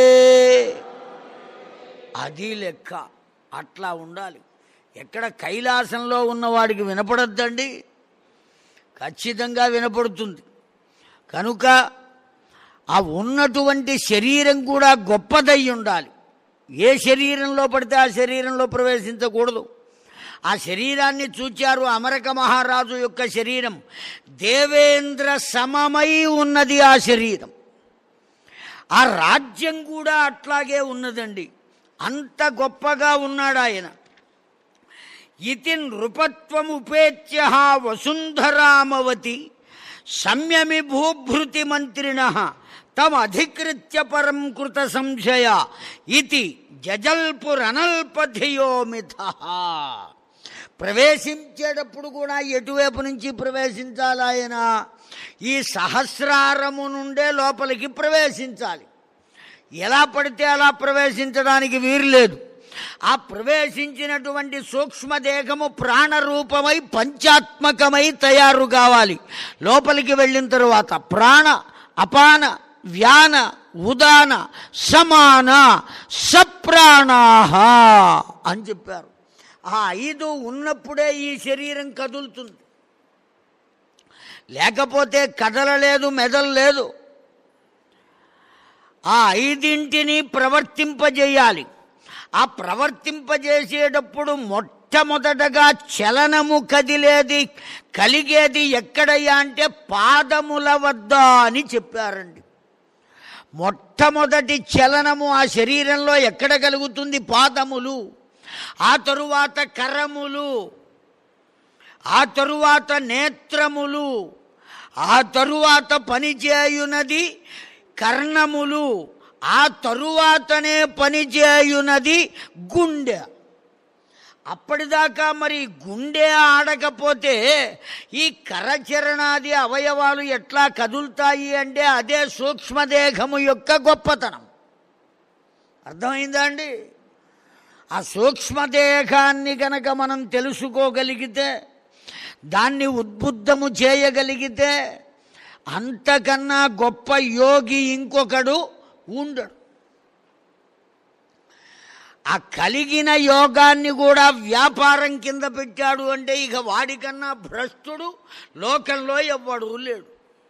అది లెక్క అట్లా ఉండాలి ఎక్కడ కైలాసంలో ఉన్నవాడికి వినపడద్దండి ఖచ్చితంగా వినపడుతుంది కనుక ఆ ఉన్నటువంటి శరీరం కూడా గొప్పదై ఉండాలి ఏ శరీరంలో పడితే ఆ శరీరంలో ప్రవేశించకూడదు ఆ శరీరాన్ని చూచారు అమరక మహారాజు యొక్క శరీరం దేవేంద్ర సమమై ఉన్నది ఆ శరీరం ఆ రాజ్యం కూడా అట్లాగే ఉన్నదండి అంత గొప్పగా ఉన్నాడు ఆయన ఇతి నృపత్వముపేత్య వసుంధరామవతి సంయమి భూభృతి మంత్రిణ తమధికృత్య పరం కృత సంశయ ఇది జజల్పురనల్పధియోమిథ ప్రవేశించేటప్పుడు కూడా ఎటువైపు నుంచి ప్రవేశించాలి ఆయన ఈ సహస్రారము నుండే లోపలికి ప్రవేశించాలి ఎలా పడితే అలా ప్రవేశించడానికి వీరు లేదు ఆ ప్రవేశించినటువంటి సూక్ష్మదేహము ప్రాణరూపమై పంచాత్మకమై తయారు కావాలి లోపలికి వెళ్ళిన తరువాత ప్రాణ అపాన వ్యాన ఉదాన సమాన సప్రాణాహ అని చెప్పారు ఆ ఐదు ఉన్నప్పుడే ఈ శరీరం కదులుతుంది లేకపోతే కదలలేదు మెదలలేదు ఆ ఐదింటిని ప్రవర్తింపజేయాలి ఆ ప్రవర్తింపజేసేటప్పుడు మొట్టమొదటగా చలనము కదిలేది కలిగేది ఎక్కడయ్యా అంటే పాదముల వద్ద అని చెప్పారండి మొట్టమొదటి చలనము ఆ శరీరంలో ఎక్కడ కలుగుతుంది పాదములు ఆ తరువాత కరములు ఆ తరువాత నేత్రములు ఆ తరువాత పనిచేయునది కర్ణములు ఆ తరువాతనే పనిచేయునది గుండె అప్పటిదాకా మరి గుండె ఆడకపోతే ఈ కరచరణాది అవయవాలు ఎట్లా కదులుతాయి అంటే అదే సూక్ష్మదేహము యొక్క గొప్పతనం అర్థమైందా అండి ఆ సూక్ష్మదేహాన్ని గనక మనం తెలుసుకోగలిగితే దాన్ని ఉద్బుద్ధము చేయగలిగితే అంతకన్నా గొప్ప యోగి ఇంకొకడు ఉండడు ఆ కలిగిన యోగాన్ని కూడా వ్యాపారం కింద పెట్టాడు అంటే ఇక వాడికన్నా భ్రష్టుడు లోకంలో ఎవ్వడు లేడు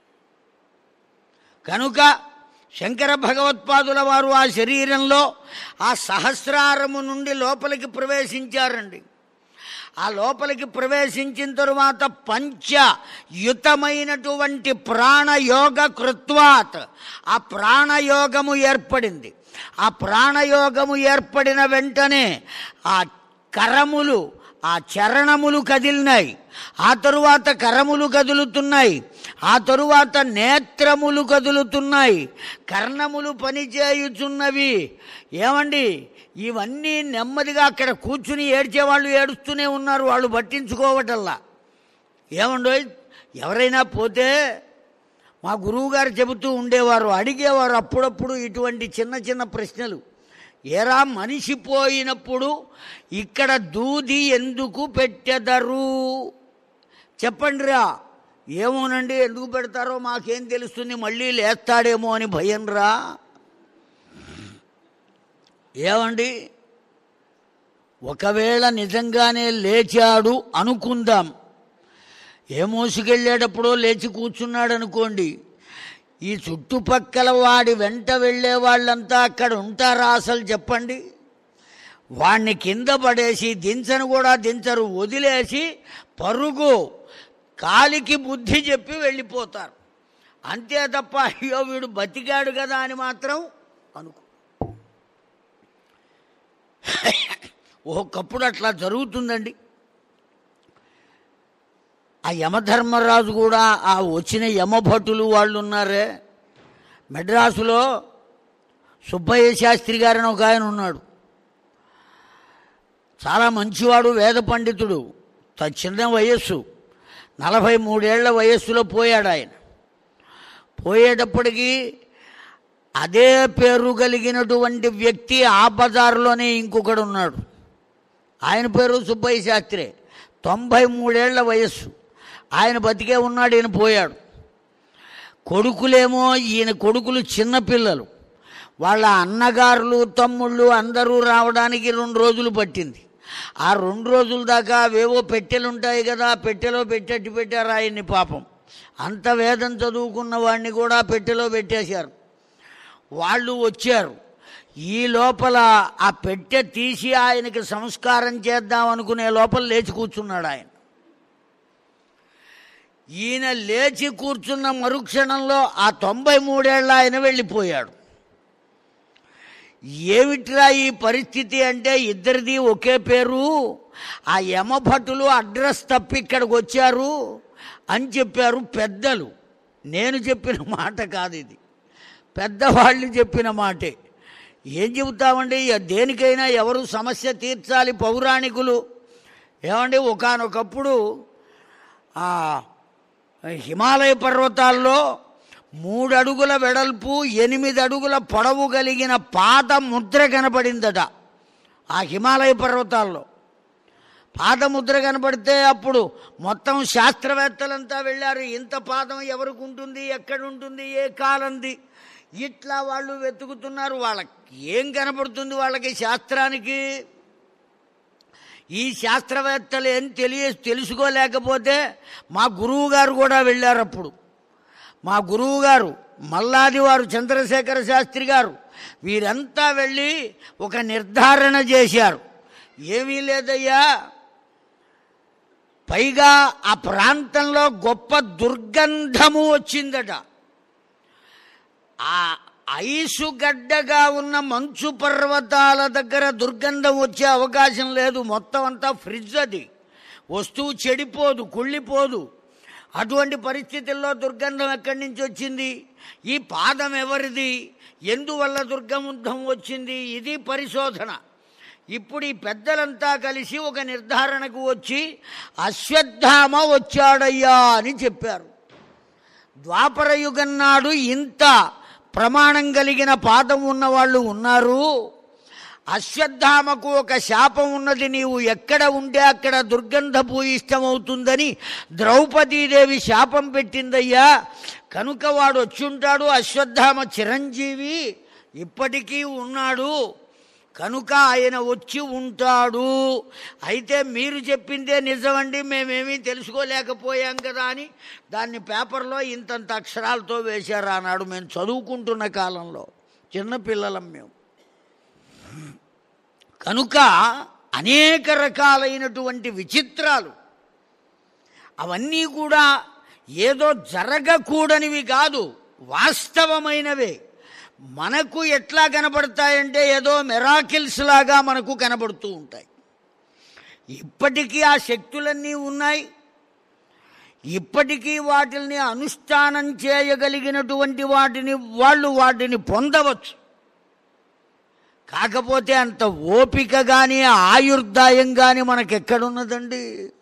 కనుక శంకర భగవత్పాదుల వారు ఆ శరీరంలో ఆ సహస్రారము నుండి లోపలికి ప్రవేశించారండి ఆ లోపలికి ప్రవేశించిన తరువాత పంచయుతమైనటువంటి ప్రాణయోగ కృత్వాత్ ఆ ప్రాణయోగము ఏర్పడింది ఆ ప్రాణయోగము ఏర్పడిన వెంటనే ఆ కరములు ఆ చరణములు కదిలినాయి ఆ తరువాత కరములు కదులుతున్నాయి ఆ తరువాత నేత్రములు కదులుతున్నాయి కర్ణములు పనిచేయుచున్నవి ఏమండి ఇవన్నీ నెమ్మదిగా అక్కడ కూర్చుని ఏడ్చేవాళ్ళు ఏడుస్తూనే ఉన్నారు వాళ్ళు పట్టించుకోవటల్లా ఏమండో ఎవరైనా పోతే మా గురువుగారు చెబుతూ ఉండేవారు అడిగేవారు అప్పుడప్పుడు ఇటువంటి చిన్న చిన్న ప్రశ్నలు ఏరా మనిషి పోయినప్పుడు ఇక్కడ దూది ఎందుకు పెట్టెదరు చెప్పండిరా ఏమోనండి ఎందుకు పెడతారో మాకేం తెలుస్తుంది మళ్ళీ లేస్తాడేమో అని భయం రా ఏమండి ఒకవేళ నిజంగానే లేచాడు అనుకుందాం ఏ మోసుకెళ్ళేటప్పుడో లేచి కూర్చున్నాడు అనుకోండి ఈ చుట్టుపక్కల వాడి వెంట వెళ్ళే వాళ్ళంతా అక్కడ ఉంటారా అసలు చెప్పండి వాణ్ణి కింద పడేసి దించను కూడా దించరు వదిలేసి పరుగు కాలికి బుద్ధి చెప్పి వెళ్ళిపోతారు అంతే తప్ప అయ్యో వీడు బతికాడు కదా అని మాత్రం అనుకో ఒకప్పుడు అట్లా జరుగుతుందండి ఆ యమధర్మరాజు కూడా ఆ వచ్చిన యమభటులు వాళ్ళు ఉన్నారే మెడ్రాసులో సుబ్బయ్య శాస్త్రి గారని ఒక ఆయన ఉన్నాడు చాలా మంచివాడు వేద పండితుడు త- చిన్న వయస్సు నలభై మూడేళ్ల వయస్సులో పోయాడు ఆయన పోయేటప్పటికి అదే పేరు కలిగినటువంటి వ్యక్తి ఆ బజారులోనే ఇంకొకడు ఉన్నాడు ఆయన పేరు సుబ్బయ్య శాస్త్రి తొంభై మూడేళ్ల వయస్సు ఆయన బతికే ఉన్నాడు ఈయన పోయాడు కొడుకులేమో ఈయన కొడుకులు చిన్నపిల్లలు వాళ్ళ అన్నగారులు తమ్ముళ్ళు అందరూ రావడానికి రెండు రోజులు పట్టింది ఆ రెండు రోజుల దాకా అవేవో పెట్టెలు ఉంటాయి కదా ఆ పెట్టెలో పెట్టెట్టు పెట్టారు ఆయన్ని పాపం అంత వేదం చదువుకున్న వాడిని కూడా పెట్టెలో పెట్టేశారు వాళ్ళు వచ్చారు ఈ లోపల ఆ పెట్టె తీసి ఆయనకి సంస్కారం చేద్దాం అనుకునే లోపల లేచి కూర్చున్నాడు ఆయన ఈయన లేచి కూర్చున్న మరుక్షణంలో ఆ తొంభై మూడేళ్ళ ఆయన వెళ్ళిపోయాడు ఏమిట్రా ఈ పరిస్థితి అంటే ఇద్దరిది ఒకే పేరు ఆ యమభటులు అడ్రస్ తప్పి ఇక్కడికి వచ్చారు అని చెప్పారు పెద్దలు నేను చెప్పిన మాట కాదు ఇది పెద్దవాళ్ళు చెప్పిన మాటే ఏం చెబుతామండి ఇక దేనికైనా ఎవరు సమస్య తీర్చాలి పౌరాణికులు ఏమండి ఒకానొకప్పుడు ఆ హిమాలయ పర్వతాల్లో మూడు అడుగుల వెడల్పు ఎనిమిది అడుగుల పొడవు కలిగిన పాద ముద్ర కనపడిందట ఆ హిమాలయ పర్వతాల్లో పాదముద్ర కనబడితే అప్పుడు మొత్తం శాస్త్రవేత్తలంతా వెళ్ళారు ఇంత పాదం ఎవరికి ఉంటుంది ఎక్కడ ఉంటుంది ఏ కాలంది ఇట్లా వాళ్ళు వెతుకుతున్నారు వాళ్ళకి ఏం కనబడుతుంది వాళ్ళకి శాస్త్రానికి ఈ శాస్త్రవేత్తలు ఏం తెలియ తెలుసుకోలేకపోతే మా గురువు గారు కూడా వెళ్ళారు అప్పుడు మా గురువు గారు మల్లాది వారు చంద్రశేఖర శాస్త్రి గారు వీరంతా వెళ్ళి ఒక నిర్ధారణ చేశారు ఏమీ లేదయ్యా పైగా ఆ ప్రాంతంలో గొప్ప దుర్గంధము వచ్చిందట ఆ ఐసు గడ్డగా ఉన్న మంచు పర్వతాల దగ్గర దుర్గంధం వచ్చే అవకాశం లేదు మొత్తం అంతా ఫ్రిడ్జ్ అది వస్తువు చెడిపోదు కుళ్ళిపోదు అటువంటి పరిస్థితుల్లో దుర్గంధం ఎక్కడి నుంచి వచ్చింది ఈ పాదం ఎవరిది ఎందువల్ల దుర్గంధం వచ్చింది ఇది పరిశోధన ఇప్పుడు ఈ పెద్దలంతా కలిసి ఒక నిర్ధారణకు వచ్చి అశ్వత్థామ వచ్చాడయ్యా అని చెప్పారు ద్వాపర యుగం నాడు ఇంత ప్రమాణం కలిగిన పాదం ఉన్నవాళ్ళు ఉన్నారు అశ్వత్థామకు ఒక శాపం ఉన్నది నీవు ఎక్కడ ఉంటే అక్కడ దుర్గంధపు ఇష్టమవుతుందని ద్రౌపదీదేవి శాపం పెట్టిందయ్యా కనుక వాడు వచ్చుంటాడు అశ్వత్థామ చిరంజీవి ఇప్పటికీ ఉన్నాడు కనుక ఆయన వచ్చి ఉంటాడు అయితే మీరు చెప్పిందే నిజమండి మేమేమీ తెలుసుకోలేకపోయాం కదా అని దాన్ని పేపర్లో ఇంతంత అక్షరాలతో వేశారు అన్నాడు మేము చదువుకుంటున్న కాలంలో చిన్నపిల్లలం మేము కనుక అనేక రకాలైనటువంటి విచిత్రాలు అవన్నీ కూడా ఏదో జరగకూడనివి కాదు వాస్తవమైనవే మనకు ఎట్లా కనబడతాయంటే ఏదో మెరాకిల్స్ లాగా మనకు కనబడుతూ ఉంటాయి ఇప్పటికీ ఆ శక్తులన్నీ ఉన్నాయి ఇప్పటికీ వాటిని అనుష్ఠానం చేయగలిగినటువంటి వాటిని వాళ్ళు వాటిని పొందవచ్చు కాకపోతే అంత ఓపిక కానీ ఆయుర్దాయం కానీ మనకెక్కడున్నదండి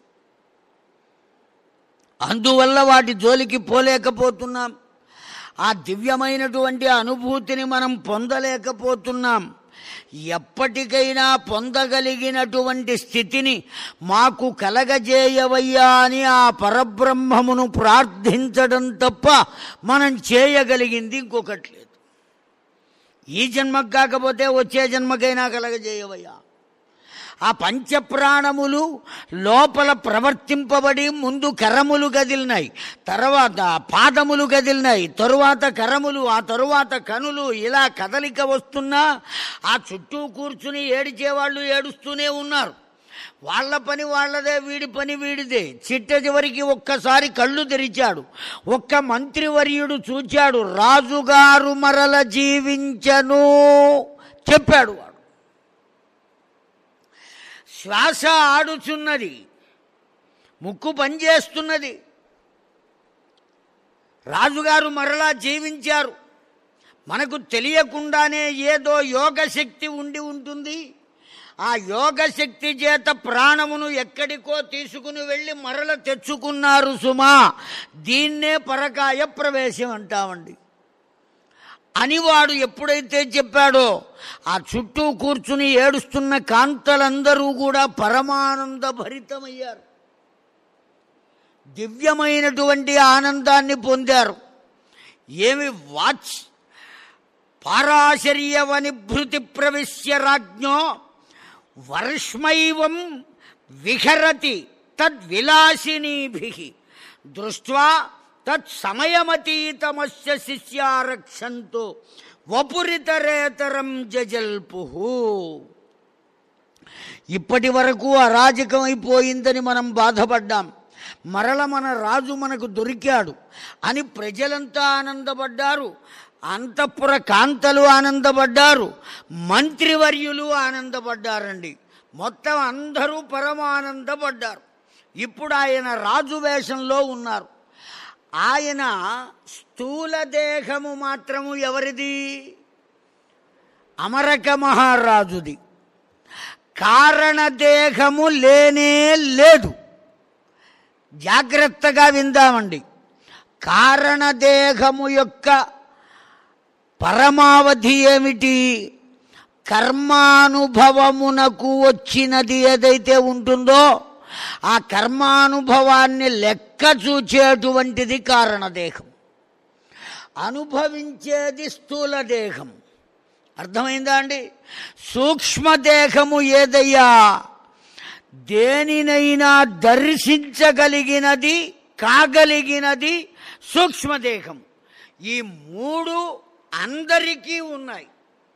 అందువల్ల వాటి జోలికి పోలేకపోతున్నాం ఆ దివ్యమైనటువంటి అనుభూతిని మనం పొందలేకపోతున్నాం ఎప్పటికైనా పొందగలిగినటువంటి స్థితిని మాకు కలగజేయవయ్యా అని ఆ పరబ్రహ్మమును ప్రార్థించడం తప్ప మనం చేయగలిగింది ఇంకొకటి లేదు ఈ జన్మకు కాకపోతే వచ్చే జన్మకైనా కలగజేయవయ్యా ఆ పంచప్రాణములు లోపల ప్రవర్తింపబడి ముందు కరములు కదిలినాయి తర్వాత పాదములు కదిలినాయి తరువాత కరములు ఆ తరువాత కనులు ఇలా కదలిక వస్తున్నా ఆ చుట్టూ కూర్చుని ఏడిచేవాళ్ళు ఏడుస్తూనే ఉన్నారు వాళ్ళ పని వాళ్ళదే వీడి పని వీడిదే చిట్ట చివరికి ఒక్కసారి కళ్ళు తెరిచాడు ఒక్క మంత్రివర్యుడు చూచాడు రాజుగారు మరల జీవించను చెప్పాడు వాడు శ్వాస ఆడుచున్నది ముక్కు పనిచేస్తున్నది రాజుగారు మరలా జీవించారు మనకు తెలియకుండానే ఏదో యోగ శక్తి ఉండి ఉంటుంది ఆ యోగ శక్తి చేత ప్రాణమును ఎక్కడికో తీసుకుని వెళ్ళి మరల తెచ్చుకున్నారు సుమా దీన్నే పరకాయ ప్రవేశం అంటామండి అని వాడు ఎప్పుడైతే చెప్పాడో ఆ చుట్టూ కూర్చుని ఏడుస్తున్న కాంతలందరూ కూడా పరమానంద భరితమయ్యారు దివ్యమైనటువంటి ఆనందాన్ని పొందారు ఏమి వాచ్ పారాశర్యవనిభృతి ప్రవిశ్య రాజ్ఞో వర్ష్మైవం విహరతి తద్విలాసినీభి దృష్ట్వా తత్సమయమతీతమస్య శిష్యారక్షంతో వపురితరేతరం జజల్పు ఇప్పటి వరకు అరాజకమైపోయిందని మనం బాధపడ్డాం మరల మన రాజు మనకు దొరికాడు అని ప్రజలంతా ఆనందపడ్డారు అంతఃపుర కాంతలు ఆనందపడ్డారు మంత్రివర్యులు ఆనందపడ్డారండి మొత్తం అందరూ పరమానందపడ్డారు ఇప్పుడు ఆయన రాజు వేషంలో ఉన్నారు ఆయన స్థూల దేహము మాత్రము ఎవరిది అమరక మహారాజుది కారణదేహము లేనే లేదు జాగ్రత్తగా విందామండి కారణదేహము యొక్క పరమావధి ఏమిటి కర్మానుభవమునకు వచ్చినది ఏదైతే ఉంటుందో ఆ కర్మానుభవాన్ని లెక్క చూచేటువంటిది కారణదేహం అనుభవించేది స్థూల దేహం అర్థమైందా అండి సూక్ష్మదేహము ఏదయ్యా దేనినైనా దర్శించగలిగినది కాగలిగినది సూక్ష్మదేహం ఈ మూడు అందరికీ ఉన్నాయి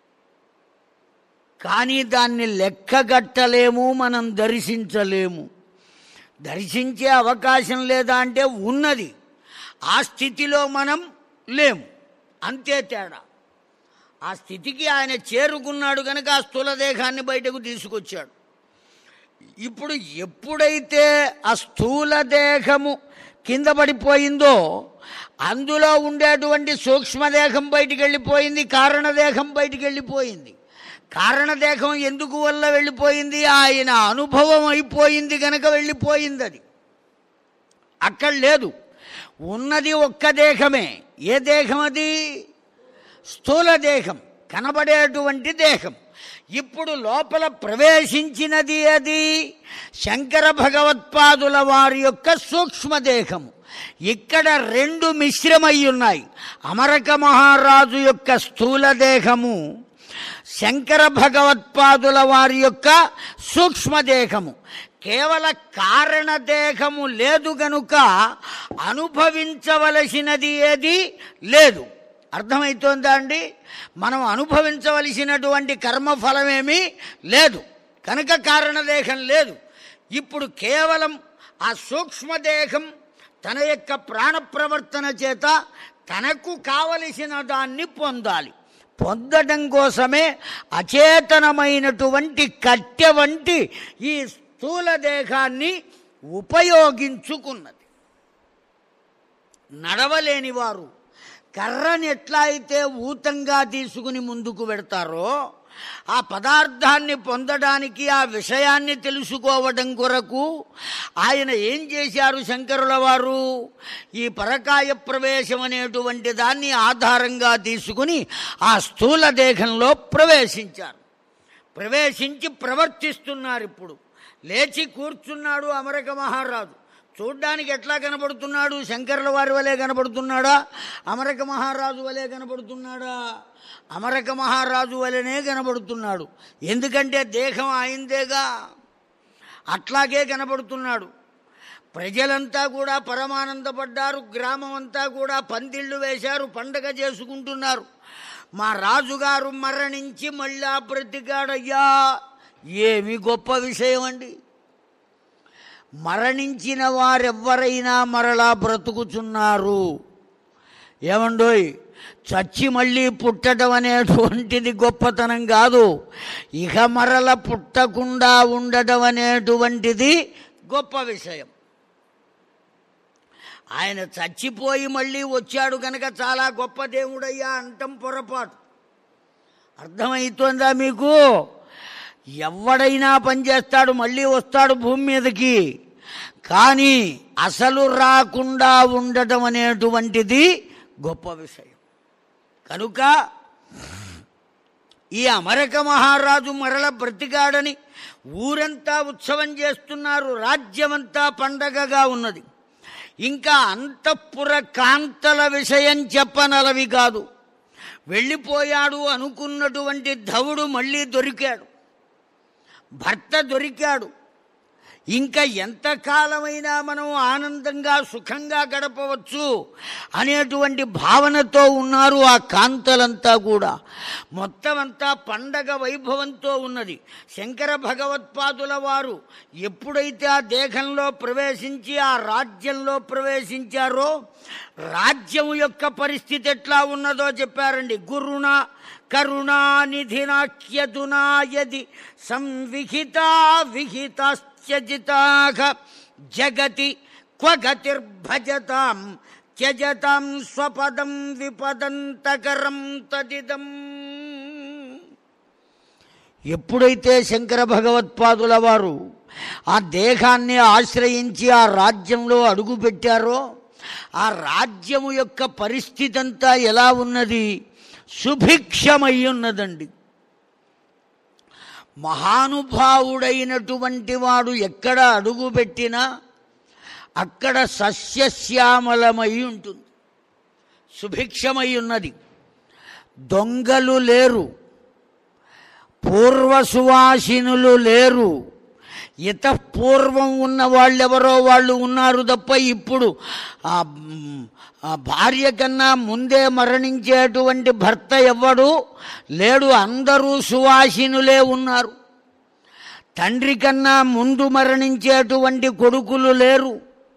కానీ దాన్ని లెక్కగట్టలేము మనం దర్శించలేము దర్శించే అవకాశం లేదా అంటే ఉన్నది ఆ స్థితిలో మనం లేము అంతే తేడా ఆ స్థితికి ఆయన చేరుకున్నాడు కనుక ఆ స్థూల దేహాన్ని బయటకు తీసుకొచ్చాడు ఇప్పుడు ఎప్పుడైతే ఆ స్థూల దేహము కింద పడిపోయిందో అందులో ఉండేటువంటి సూక్ష్మదేహం బయటికి వెళ్ళిపోయింది కారణదేహం బయటికి వెళ్ళిపోయింది కారణదేహం ఎందుకు వల్ల వెళ్ళిపోయింది ఆయన అనుభవం అయిపోయింది కనుక వెళ్ళిపోయింది అది అక్కడ లేదు ఉన్నది ఒక్క దేహమే ఏ దేహం అది స్థూల దేహం కనబడేటువంటి దేహం ఇప్పుడు లోపల ప్రవేశించినది అది శంకర భగవత్పాదుల వారి యొక్క సూక్ష్మదేహము ఇక్కడ రెండు మిశ్రమై ఉన్నాయి అమరక మహారాజు యొక్క స్థూల దేహము శంకర భగవత్పాదుల వారి యొక్క సూక్ష్మదేహము కేవల కారణదేహము లేదు గనుక అనుభవించవలసినది ఏది లేదు అర్థమవుతోందా అండి మనం అనుభవించవలసినటువంటి కర్మఫలమేమీ లేదు కనుక కారణదేహం లేదు ఇప్పుడు కేవలం ఆ సూక్ష్మదేహం తన యొక్క ప్రాణ ప్రవర్తన చేత తనకు కావలసిన దాన్ని పొందాలి పొందడం కోసమే అచేతనమైనటువంటి కట్టె వంటి ఈ స్థూల దేహాన్ని ఉపయోగించుకున్నది నడవలేని వారు కర్రని ఎట్లా అయితే ఊతంగా తీసుకుని ముందుకు పెడతారో ఆ పదార్థాన్ని పొందడానికి ఆ విషయాన్ని తెలుసుకోవడం కొరకు ఆయన ఏం చేశారు శంకరుల వారు ఈ పరకాయ ప్రవేశం అనేటువంటి దాన్ని ఆధారంగా తీసుకుని ఆ స్థూల దేహంలో ప్రవేశించారు ప్రవేశించి ప్రవర్తిస్తున్నారు ఇప్పుడు లేచి కూర్చున్నాడు అమరక మహారాజు చూడ్డానికి ఎట్లా కనబడుతున్నాడు శంకరుల వారి వలె కనబడుతున్నాడా అమరక మహారాజు వలె కనబడుతున్నాడా అమరక మహారాజు వలెనే కనబడుతున్నాడు ఎందుకంటే దేహం ఆయిందేగా అట్లాగే కనబడుతున్నాడు ప్రజలంతా కూడా పరమానందపడ్డారు గ్రామం అంతా కూడా పందిళ్ళు వేశారు పండగ చేసుకుంటున్నారు మా రాజుగారు మరణించి మళ్ళా బ్రతికాడయ్యా ఏమి గొప్ప విషయం అండి మరణించిన వారెవ్వరైనా మరలా బ్రతుకుచున్నారు ఏమండోయ్ చచ్చి మళ్ళీ పుట్టడం అనేటువంటిది గొప్పతనం కాదు ఇక మరల పుట్టకుండా ఉండడం అనేటువంటిది గొప్ప విషయం ఆయన చచ్చిపోయి మళ్ళీ వచ్చాడు కనుక చాలా గొప్ప దేవుడయ్యా అంటం పొరపాటు అర్థమవుతోందా మీకు ఎవడైనా పనిచేస్తాడు మళ్ళీ వస్తాడు భూమి మీదకి కానీ అసలు రాకుండా ఉండటం అనేటువంటిది గొప్ప విషయం కనుక ఈ అమరక మహారాజు మరల బ్రతికాడని ఊరంతా ఉత్సవం చేస్తున్నారు రాజ్యమంతా పండగగా ఉన్నది ఇంకా అంతఃపుర కాంతల విషయం చెప్పనలవి కాదు వెళ్ళిపోయాడు అనుకున్నటువంటి ధవుడు మళ్ళీ దొరికాడు భర్త దొరికాడు ఇంకా ఎంతకాలమైనా మనం ఆనందంగా సుఖంగా గడపవచ్చు అనేటువంటి భావనతో ఉన్నారు ఆ కాంతలంతా కూడా మొత్తం అంతా పండగ వైభవంతో ఉన్నది శంకర భగవత్పాదుల వారు ఎప్పుడైతే ఆ దేహంలో ప్రవేశించి ఆ రాజ్యంలో ప్రవేశించారో రాజ్యం యొక్క పరిస్థితి ఎట్లా ఉన్నదో చెప్పారండి గురుణ కరుణానిధినాఖ్యదునా యది సంవిహితా విహితాశ్చజితాః జగతి క్వ గతిర్భజతాం త్యజతాం స్వపదం విపదంతకరం తదిదం ఎప్పుడైతే శంకర భగవత్పాదుల వారు ఆ దేహాన్ని ఆశ్రయించి ఆ రాజ్యంలో అడుగుపెట్టారో ఆ రాజ్యము యొక్క పరిస్థితి అంతా ఎలా ఉన్నది సుభిక్షమై ఉన్నదండి మహానుభావుడైనటువంటి వాడు ఎక్కడ అడుగుపెట్టినా అక్కడ సస్యశ్యామలమై ఉంటుంది సుభిక్షమై ఉన్నది దొంగలు లేరు పూర్వ సువాసినులు లేరు ఇత పూర్వం ఉన్న వాళ్ళెవరో వాళ్ళు ఉన్నారు తప్ప ఇప్పుడు ఆ మ్, ఆ భార్య కన్నా ముందే మరణించేటువంటి భర్త ఎవ్వడు లేడు అందరూ సువాసినులే ఉన్నారు తండ్రి కన్నా ముందు మరణించేటువంటి కొడుకులు లేరు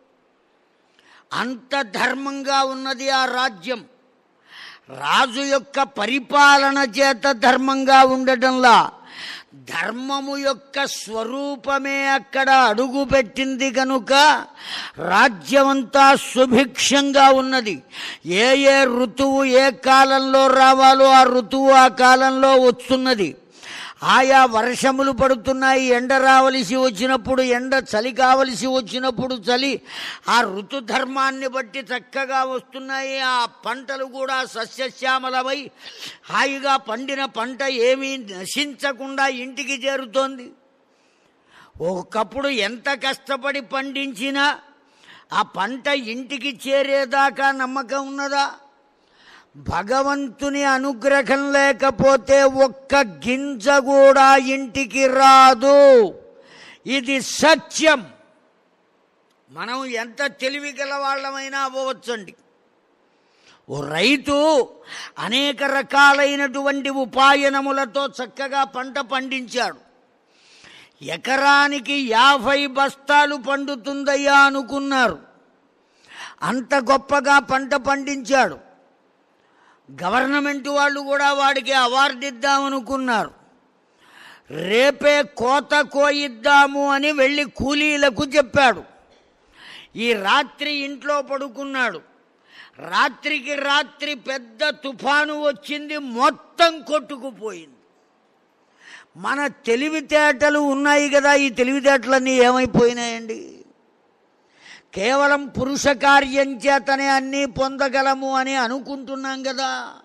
అంత ధర్మంగా ఉన్నది ఆ రాజ్యం రాజు యొక్క పరిపాలన చేత ధర్మంగా ఉండటంలా ధర్మము యొక్క స్వరూపమే అక్కడ అడుగుపెట్టింది కనుక రాజ్యమంతా సుభిక్షంగా ఉన్నది ఏ ఏ ఋతువు ఏ కాలంలో రావాలో ఆ ఋతువు ఆ కాలంలో వస్తున్నది ఆయా వర్షములు పడుతున్నాయి ఎండ రావలసి వచ్చినప్పుడు ఎండ చలి కావలసి వచ్చినప్పుడు చలి ఆ ఋతుధర్మాన్ని బట్టి చక్కగా వస్తున్నాయి ఆ పంటలు కూడా సస్యశ్యామలమై హాయిగా పండిన పంట ఏమీ నశించకుండా ఇంటికి చేరుతోంది ఒకప్పుడు ఎంత కష్టపడి పండించినా ఆ పంట ఇంటికి చేరేదాకా నమ్మకం ఉన్నదా భగవంతుని అనుగ్రహం లేకపోతే ఒక్క గింజ కూడా ఇంటికి రాదు ఇది సత్యం మనం ఎంత తెలివి గల వాళ్ళమైనా అవ్వవచ్చండి ఓ రైతు అనేక రకాలైనటువంటి ఉపాయనములతో చక్కగా పంట పండించాడు ఎకరానికి యాభై బస్తాలు పండుతుందయ్యా అనుకున్నారు అంత గొప్పగా పంట పండించాడు గవర్నమెంట్ వాళ్ళు కూడా వాడికి అవార్డు ఇద్దామనుకున్నారు రేపే కోత కోయిద్దాము అని వెళ్ళి కూలీలకు చెప్పాడు ఈ రాత్రి ఇంట్లో పడుకున్నాడు రాత్రికి రాత్రి పెద్ద తుఫాను వచ్చింది మొత్తం కొట్టుకుపోయింది మన తెలివితేటలు ఉన్నాయి కదా ఈ తెలివితేటలన్నీ ఏమైపోయినాయండి కేవలం పురుష కార్యం చేతనే అన్నీ పొందగలము అని అనుకుంటున్నాం కదా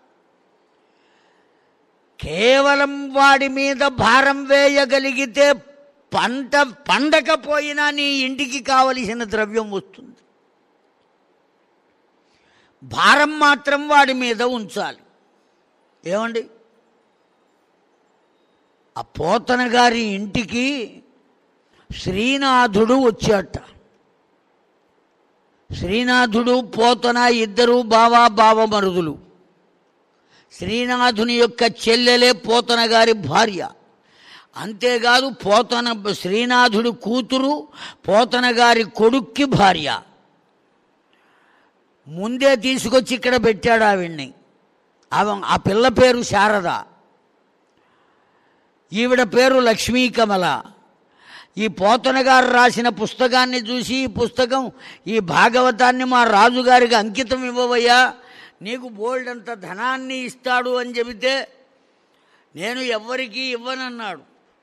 కేవలం వాడి మీద భారం వేయగలిగితే పంట పండకపోయినా నీ ఇంటికి కావలసిన ద్రవ్యం వస్తుంది భారం మాత్రం వాడి మీద ఉంచాలి ఏమండి ఆ పోతన గారి ఇంటికి శ్రీనాథుడు వచ్చాట శ్రీనాథుడు పోతన ఇద్దరు బావా బావమరుదులు శ్రీనాథుని యొక్క చెల్లెలే పోతన గారి భార్య అంతేకాదు పోతన శ్రీనాథుడి కూతురు పోతన గారి కొడుక్కి భార్య ముందే తీసుకొచ్చి ఇక్కడ పెట్టాడు ఆవిడ్ని ఆమె ఆ పిల్ల పేరు శారద ఈవిడ పేరు లక్ష్మీ కమల ఈ పోతన గారు రాసిన పుస్తకాన్ని చూసి ఈ పుస్తకం ఈ భాగవతాన్ని మా రాజుగారికి అంకితం ఇవ్వవయ్యా నీకు బోల్డ్ అంత ధనాన్ని ఇస్తాడు అని చెబితే నేను ఎవ్వరికీ ఇవ్వనన్నాడు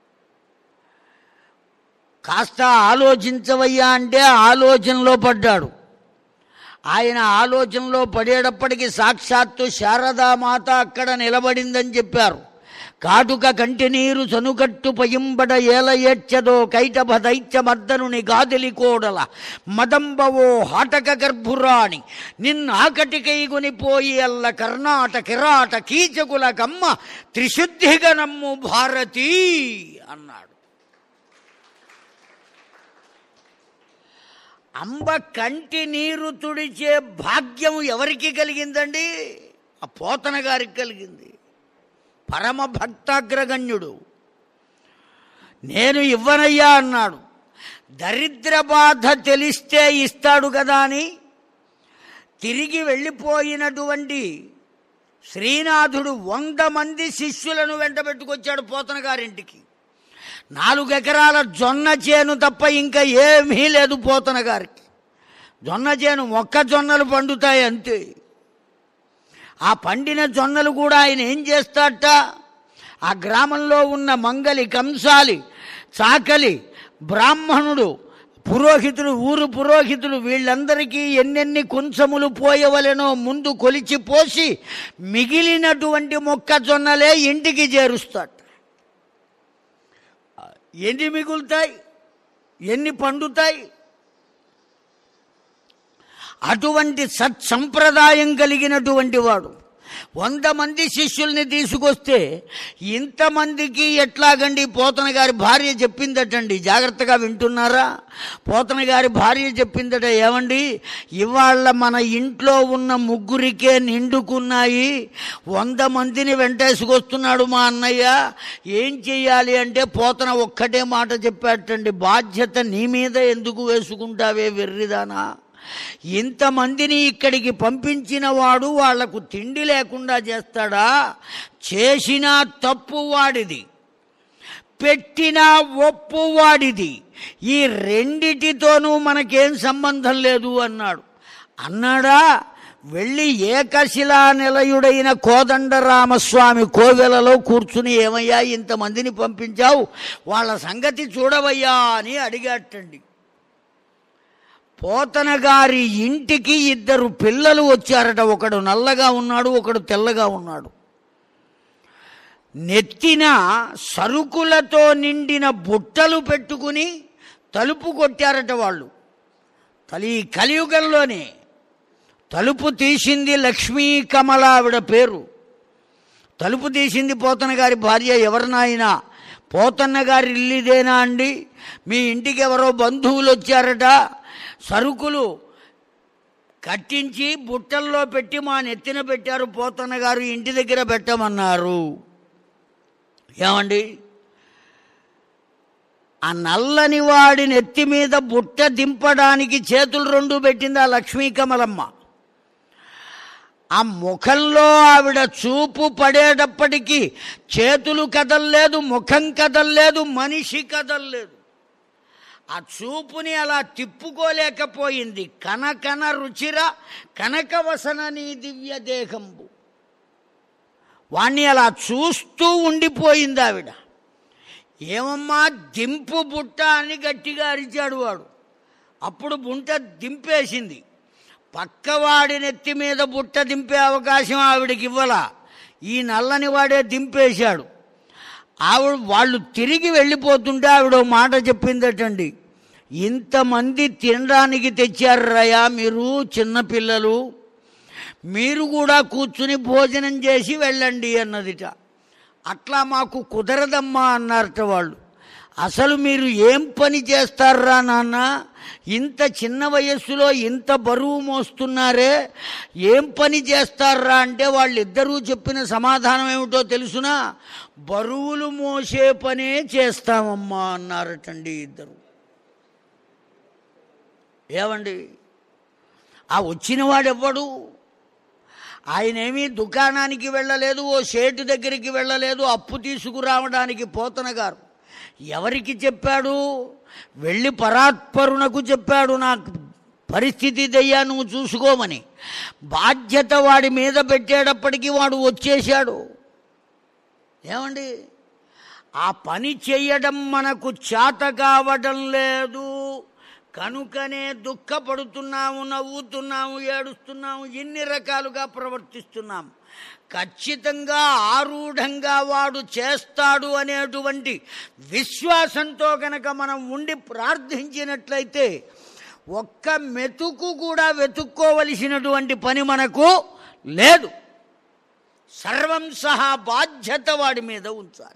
కాస్త ఆలోచించవయ్యా అంటే ఆలోచనలో పడ్డాడు ఆయన ఆలోచనలో పడేటప్పటికి సాక్షాత్తు శారదామాత అక్కడ నిలబడిందని చెప్పారు కాటుక కంటి నీరు సనుకట్టు పయింబడ ఏల ఏడ్చదో కైటభ దైత్య మర్దనుని గాదిలి కోడల మదంబవో హాటక గర్భురాణి నిన్నాకటికైగునిపోయి అల్ల కర్ణాట కిరాట కీచకుల కమ్మ త్రిశుద్ధిగా నమ్ము భారతీ అన్నాడు అంబ కంటి నీరు తుడిచే భాగ్యం ఎవరికి కలిగిందండి ఆ పోతన గారికి కలిగింది పరమ భక్తాగ్రగణ్యుడు నేను ఇవ్వనయ్యా అన్నాడు దరిద్ర బాధ తెలిస్తే ఇస్తాడు కదా అని తిరిగి వెళ్ళిపోయినటువంటి శ్రీనాథుడు వంద మంది శిష్యులను వెంటబెట్టుకొచ్చాడు పోతన గారింటికి నాలుగు ఎకరాల జొన్న చేను తప్ప ఇంకా ఏమీ లేదు పోతన గారికి జొన్న చేను మొక్కజొన్నలు పండుతాయి అంతే ఆ పండిన జొన్నలు కూడా ఆయన ఏం చేస్తాడట ఆ గ్రామంలో ఉన్న మంగలి కంసాలి చాకలి బ్రాహ్మణుడు పురోహితులు ఊరు పురోహితులు వీళ్ళందరికీ ఎన్నెన్ని కుంచములు పోయవలెనో ముందు కొలిచి పోసి మిగిలినటువంటి మొక్కజొన్నలే ఇంటికి చేరుస్తాడు ఎన్ని మిగులుతాయి ఎన్ని పండుతాయి అటువంటి సత్సంప్రదాయం కలిగినటువంటి వాడు వంద మంది శిష్యుల్ని తీసుకొస్తే ఇంతమందికి ఎట్లాగండి పోతన గారి భార్య చెప్పిందటండి జాగ్రత్తగా వింటున్నారా పోతన గారి భార్య చెప్పిందట ఏమండి ఇవాళ మన ఇంట్లో ఉన్న ముగ్గురికే నిండుకున్నాయి వంద మందిని వెంటేసుకొస్తున్నాడు మా అన్నయ్య ఏం చెయ్యాలి అంటే పోతన ఒక్కటే మాట చెప్పాటండి బాధ్యత నీ మీద ఎందుకు వేసుకుంటావే వెర్రిదానా ఇంతమందిని ఇక్కడికి పంపించిన వాడు వాళ్లకు తిండి లేకుండా చేస్తాడా చేసిన తప్పు వాడిది పెట్టిన ఒప్పు వాడిది ఈ రెండిటితోనూ మనకేం సంబంధం లేదు అన్నాడు అన్నాడా వెళ్ళి ఏకశిలా నిలయుడైన కోదండరామస్వామి కోవెలలో కూర్చుని ఏమయ్యా ఇంతమందిని పంపించావు వాళ్ళ సంగతి చూడవయ్యా అని అడిగాటండి పోతన గారి ఇంటికి ఇద్దరు పిల్లలు వచ్చారట ఒకడు నల్లగా ఉన్నాడు ఒకడు తెల్లగా ఉన్నాడు నెత్తిన సరుకులతో నిండిన బుట్టలు పెట్టుకుని తలుపు కొట్టారట వాళ్ళు తలి కలియుగంలోనే తలుపు తీసింది లక్ష్మీ కమల ఆవిడ పేరు తలుపు తీసింది పోతన గారి భార్య ఎవరినాయినా పోతన్న గారి ఇల్లుదేనా అండి మీ ఇంటికి ఎవరో బంధువులు వచ్చారట సరుకులు కట్టించి బుట్టల్లో పెట్టి మా నెత్తిన పెట్టారు పోతన్న గారు ఇంటి దగ్గర పెట్టమన్నారు ఏమండి ఆ నల్లని వాడి నెత్తి మీద బుట్ట దింపడానికి చేతులు రెండు పెట్టింది ఆ లక్ష్మీ కమలమ్మ ఆ ముఖంలో ఆవిడ చూపు పడేటప్పటికీ చేతులు కదల్లేదు ముఖం కదల్లేదు మనిషి కదల్లేదు ఆ చూపుని అలా తిప్పుకోలేకపోయింది కనకన రుచిర కనకవసన నీ దివ్య దేహంబు వాణ్ణి అలా చూస్తూ ఉండిపోయింది ఆవిడ ఏమమ్మా దింపు బుట్ట అని గట్టిగా అరిచాడు వాడు అప్పుడు బుంట దింపేసింది పక్కవాడి నెత్తి మీద బుట్ట దింపే అవకాశం ఆవిడకి ఇవ్వలా ఈ నల్లని వాడే దింపేశాడు ఆవిడ వాళ్ళు తిరిగి వెళ్ళిపోతుంటే ఆవిడ ఓ మాట చెప్పిందటండి ఇంతమంది తినడానికి తెచ్చారయ్యా మీరు చిన్నపిల్లలు మీరు కూడా కూర్చుని భోజనం చేసి వెళ్ళండి అన్నదిట అట్లా మాకు కుదరదమ్మా అన్నారట వాళ్ళు అసలు మీరు ఏం పని చేస్తారా నాన్న ఇంత చిన్న వయస్సులో ఇంత బరువు మోస్తున్నారే ఏం పని చేస్తారా అంటే వాళ్ళిద్దరూ చెప్పిన సమాధానం ఏమిటో తెలుసునా బరువులు మోసే పనే చేస్తామమ్మా అన్నారటండి ఇద్దరు ఏమండి ఆ వచ్చిన వాడెవ్వడు ఆయనేమీ దుకాణానికి వెళ్ళలేదు ఓ షేటు దగ్గరికి వెళ్ళలేదు అప్పు తీసుకురావడానికి పోతన గారు ఎవరికి చెప్పాడు వెళ్ళి పరాత్పరునకు చెప్పాడు నాకు పరిస్థితి దయ్యా నువ్వు చూసుకోమని బాధ్యత వాడి మీద పెట్టేటప్పటికి వాడు వచ్చేశాడు ఏమండి ఆ పని చెయ్యడం మనకు చేత కావడం లేదు కనుకనే దుఃఖపడుతున్నాము నవ్వుతున్నాము ఏడుస్తున్నాము ఇన్ని రకాలుగా ప్రవర్తిస్తున్నాము ఖచ్చితంగా ఆరూఢంగా వాడు చేస్తాడు అనేటువంటి విశ్వాసంతో కనుక మనం ఉండి ప్రార్థించినట్లయితే ఒక్క మెతుకు కూడా వెతుక్కోవలసినటువంటి పని మనకు లేదు సర్వం సహా బాధ్యత వాడి మీద ఉంచాలి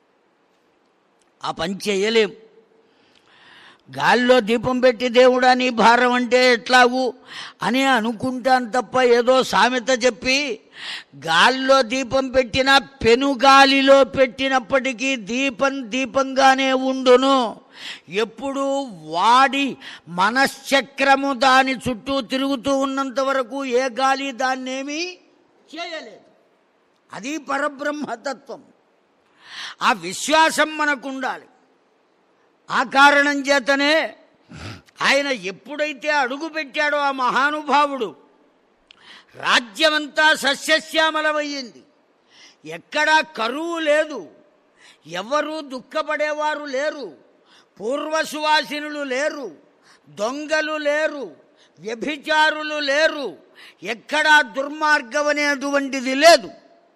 ఆ పని చేయలేం గాల్లో దీపం పెట్టి దేవుడా నీ భారం అంటే ఎట్లాగు అని అనుకుంటాను తప్ప ఏదో సామెత చెప్పి గాల్లో దీపం పెట్టిన పెనుగాలిలో పెట్టినప్పటికీ దీపం దీపంగానే ఉండును ఎప్పుడు వాడి మనశ్చక్రము దాని చుట్టూ తిరుగుతూ ఉన్నంత వరకు ఏ గాలి దాన్నేమీ చేయలేదు అది పరబ్రహ్మతత్వం ఆ విశ్వాసం మనకు ఉండాలి ఆ కారణం చేతనే ఆయన ఎప్పుడైతే అడుగు పెట్టాడో ఆ మహానుభావుడు రాజ్యమంతా సస్యశ్యామలమయ్యింది ఎక్కడా కరువు లేదు ఎవరు దుఃఖపడేవారు లేరు పూర్వసువాసినులు లేరు దొంగలు లేరు వ్యభిచారులు లేరు ఎక్కడా దుర్మార్గం అనేటువంటిది లేదు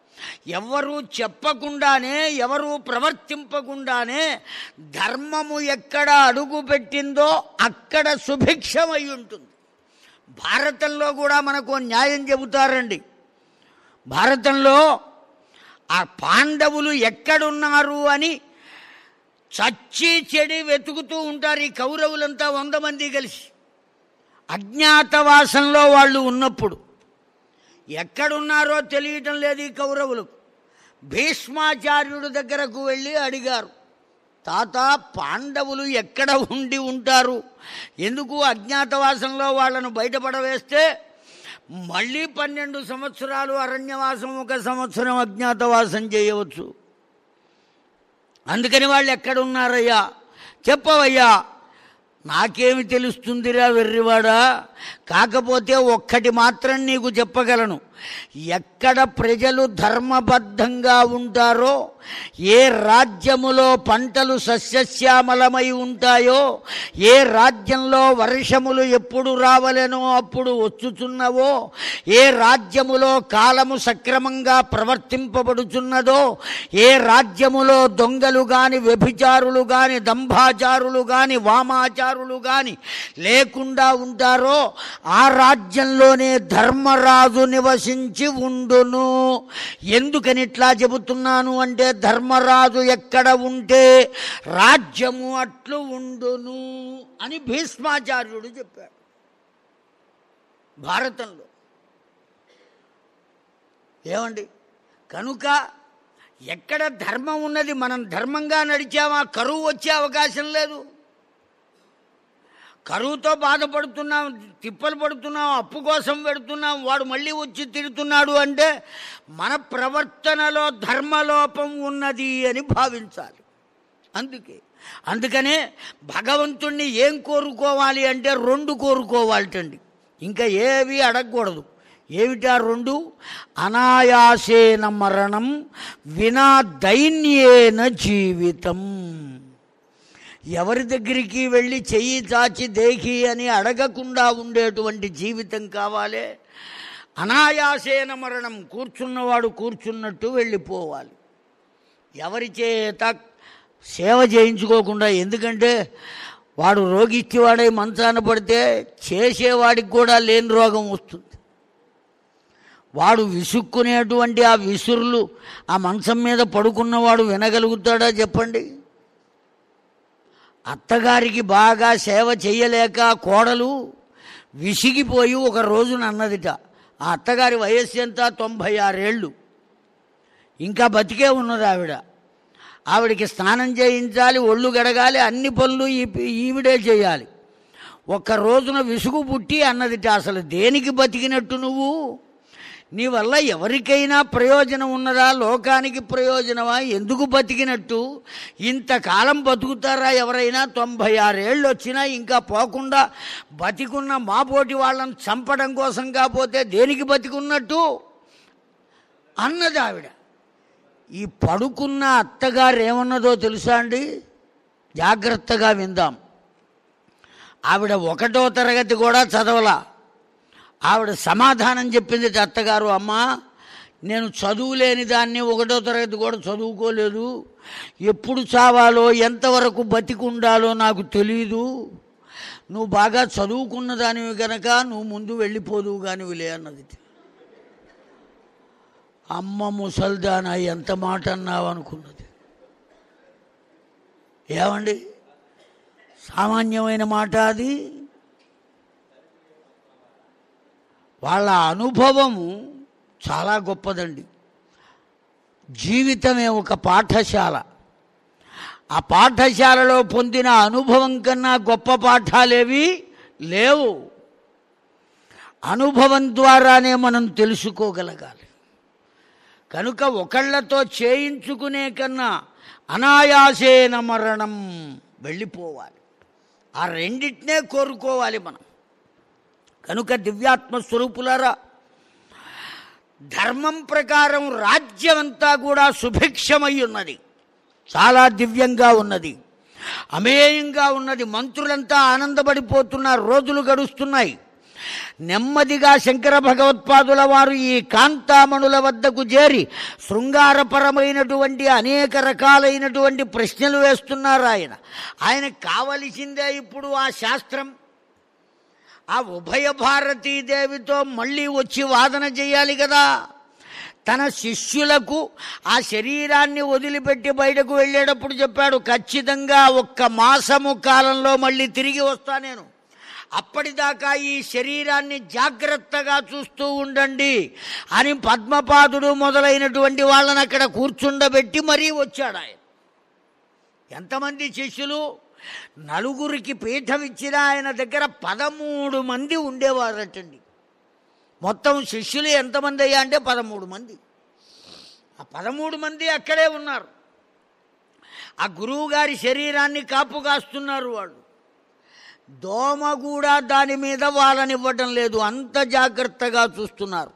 ఎవరు చెప్పకుండానే ఎవరు ప్రవర్తింపకుండానే ధర్మము ఎక్కడ అడుగు పెట్టిందో అక్కడ సుభిక్షమై ఉంటుంది భారతంలో కూడా మనకు న్యాయం చెబుతారండి భారతంలో ఆ పాండవులు ఎక్కడున్నారు అని చచ్చి చెడి వెతుకుతూ ఉంటారు ఈ కౌరవులంతా వంద మంది కలిసి అజ్ఞాతవాసంలో వాళ్ళు ఉన్నప్పుడు ఎక్కడున్నారో తెలియటం లేదు ఈ కౌరవులకు భీష్మాచార్యుడి దగ్గరకు వెళ్ళి అడిగారు తాత పాండవులు ఎక్కడ ఉండి ఉంటారు ఎందుకు అజ్ఞాతవాసంలో వాళ్ళను బయటపడవేస్తే మళ్ళీ పన్నెండు సంవత్సరాలు అరణ్యవాసం ఒక సంవత్సరం అజ్ఞాతవాసం చేయవచ్చు అందుకని వాళ్ళు ఎక్కడున్నారయ్యా చెప్పవయ్యా నాకేమి తెలుస్తుందిరా వెర్రివాడా కాకపోతే ఒక్కటి మాత్రం నీకు చెప్పగలను ఎక్కడ ప్రజలు ధర్మబద్ధంగా ఉంటారో ఏ రాజ్యములో పంటలు సస్యశ్యామలమై ఉంటాయో ఏ రాజ్యంలో వర్షములు ఎప్పుడు రావలెనో అప్పుడు వచ్చుచున్నవో ఏ రాజ్యములో కాలము సక్రమంగా ప్రవర్తింపబడుచున్నదో ఏ రాజ్యములో దొంగలు గాని వ్యభిచారులు గాని దంభాచారులు గాని వామాచారులు గాని లేకుండా ఉంటారో ఆ రాజ్యంలోనే ధర్మరాజు నివసించి ఉండును ఎందుకని ఇట్లా చెబుతున్నాను అంటే ధర్మరాజు ఎక్కడ ఉంటే రాజ్యము అట్లు ఉండును అని భీష్మాచార్యుడు చెప్పాడు భారతంలో ఏమండి కనుక ఎక్కడ ధర్మం ఉన్నది మనం ధర్మంగా నడిచామా కరువు వచ్చే అవకాశం లేదు కరువుతో బాధపడుతున్నాం తిప్పలు పడుతున్నాం అప్పు కోసం పెడుతున్నాం వాడు మళ్ళీ వచ్చి తిడుతున్నాడు అంటే మన ప్రవర్తనలో ధర్మలోపం ఉన్నది అని భావించాలి అందుకే అందుకనే భగవంతుణ్ణి ఏం కోరుకోవాలి అంటే రెండు కోరుకోవాలటండి ఇంకా ఏవి అడగకూడదు ఏమిటా రెండు అనాయాసేన మరణం వినా దైన్యేన జీవితం ఎవరి దగ్గరికి వెళ్ళి చెయ్యి చాచి దేహి అని అడగకుండా ఉండేటువంటి జీవితం కావాలి అనాయాసేన మరణం కూర్చున్నవాడు కూర్చున్నట్టు వెళ్ళిపోవాలి ఎవరి చేత సేవ చేయించుకోకుండా ఎందుకంటే వాడు రోగిచ్చేవాడై మంచాన పడితే చేసేవాడికి కూడా లేని రోగం వస్తుంది వాడు విసుక్కునేటువంటి ఆ విసురులు ఆ మంచం మీద పడుకున్నవాడు వినగలుగుతాడా చెప్పండి అత్తగారికి బాగా సేవ చేయలేక కోడలు విసిగిపోయి ఒక రోజున అన్నదిట ఆ అత్తగారి వయస్సు ఎంత తొంభై ఆరేళ్ళు ఇంకా బతికే ఉన్నది ఆవిడ ఆవిడకి స్నానం చేయించాలి ఒళ్ళు గడగాలి అన్ని పనులు ఈ ఈవిడే చేయాలి ఒక్క రోజున విసుగు పుట్టి అన్నదిట అసలు దేనికి బతికినట్టు నువ్వు నీ వల్ల ఎవరికైనా ప్రయోజనం ఉన్నదా లోకానికి ప్రయోజనమా ఎందుకు బతికినట్టు ఇంతకాలం బతుకుతారా ఎవరైనా తొంభై ఆరేళ్ళు వచ్చినా ఇంకా పోకుండా బతికున్న మా పోటీ వాళ్ళని చంపడం కోసం కాకపోతే దేనికి బతికున్నట్టు అన్నది ఆవిడ ఈ పడుకున్న అత్తగారు ఏమన్నదో తెలుసా అండి జాగ్రత్తగా విందాం ఆవిడ ఒకటో తరగతి కూడా చదవలా ఆవిడ సమాధానం చెప్పింది అత్తగారు అమ్మా నేను చదువు లేని దాన్ని ఒకటో తరగతి కూడా చదువుకోలేదు ఎప్పుడు చావాలో ఎంతవరకు బతికి ఉండాలో నాకు తెలియదు నువ్వు బాగా చదువుకున్న దానివి గనక నువ్వు ముందు వెళ్ళిపోదువు కానివిలే అన్నది అమ్మ ముసల్దానా ఎంత మాట అన్నావు అనుకున్నది ఏమండి సామాన్యమైన మాట అది వాళ్ళ అనుభవము చాలా గొప్పదండి జీవితమే ఒక పాఠశాల ఆ పాఠశాలలో పొందిన అనుభవం కన్నా గొప్ప పాఠాలేవి లేవు అనుభవం ద్వారానే మనం తెలుసుకోగలగాలి కనుక ఒకళ్ళతో చేయించుకునే కన్నా అనాయాసేన మరణం వెళ్ళిపోవాలి ఆ రెండిటినే కోరుకోవాలి మనం కనుక దివ్యాత్మ స్వరూపులారా ధర్మం ప్రకారం రాజ్యం అంతా కూడా సుభిక్షమై ఉన్నది చాలా దివ్యంగా ఉన్నది అమేయంగా ఉన్నది మంత్రులంతా ఆనందపడిపోతున్నారు రోజులు గడుస్తున్నాయి నెమ్మదిగా శంకర భగవత్పాదుల వారు ఈ కాంతామణుల వద్దకు చేరి శృంగారపరమైనటువంటి అనేక రకాలైనటువంటి ప్రశ్నలు వేస్తున్నారు ఆయన ఆయనకు కావలసిందే ఇప్పుడు ఆ శాస్త్రం ఆ ఉభయ భారతీదేవితో మళ్ళీ వచ్చి వాదన చేయాలి కదా తన శిష్యులకు ఆ శరీరాన్ని వదిలిపెట్టి బయటకు వెళ్ళేటప్పుడు చెప్పాడు ఖచ్చితంగా ఒక్క మాసము కాలంలో మళ్ళీ తిరిగి వస్తా నేను అప్పటిదాకా ఈ శరీరాన్ని జాగ్రత్తగా చూస్తూ ఉండండి అని పద్మపాదుడు మొదలైనటువంటి వాళ్ళని అక్కడ కూర్చుండబెట్టి మరీ వచ్చాడు ఆయన ఎంతమంది శిష్యులు నలుగురికి పీఠం ఇచ్చిన ఆయన దగ్గర పదమూడు మంది ఉండేవారటండి మొత్తం శిష్యులు ఎంతమంది అయ్యా అంటే పదమూడు మంది ఆ పదమూడు మంది అక్కడే ఉన్నారు ఆ గురువు గారి శరీరాన్ని కాపు కాస్తున్నారు వాళ్ళు దోమ కూడా దాని మీద వాళ్ళనివ్వటం లేదు అంత జాగ్రత్తగా చూస్తున్నారు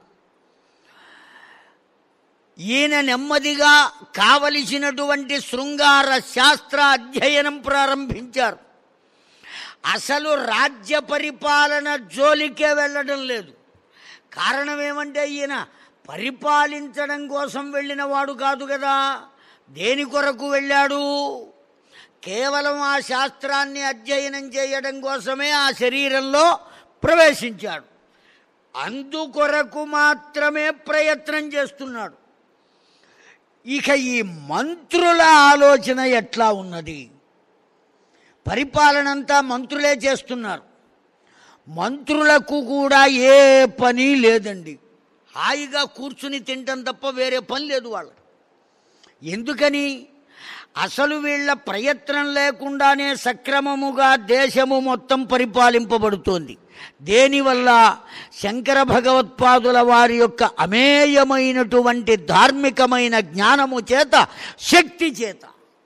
ఈయన నెమ్మదిగా కావలసినటువంటి శృంగార శాస్త్ర అధ్యయనం ప్రారంభించారు అసలు రాజ్య పరిపాలన జోలికే వెళ్ళడం లేదు కారణం ఏమంటే ఈయన పరిపాలించడం కోసం వెళ్ళిన వాడు కాదు కదా దేని కొరకు వెళ్ళాడు కేవలం ఆ శాస్త్రాన్ని అధ్యయనం చేయడం కోసమే ఆ శరీరంలో ప్రవేశించాడు అందుకొరకు మాత్రమే ప్రయత్నం చేస్తున్నాడు ఇక ఈ మంత్రుల ఆలోచన ఎట్లా ఉన్నది పరిపాలనంతా మంత్రులే చేస్తున్నారు మంత్రులకు కూడా ఏ పని లేదండి హాయిగా కూర్చుని తింటం తప్ప వేరే పని లేదు వాళ్ళకి ఎందుకని అసలు వీళ్ళ ప్రయత్నం లేకుండానే సక్రమముగా దేశము మొత్తం పరిపాలింపబడుతోంది దేనివల్ల శంకర భగవత్పాదుల వారి యొక్క అమేయమైనటువంటి ధార్మికమైన జ్ఞానము చేత శక్తి చేత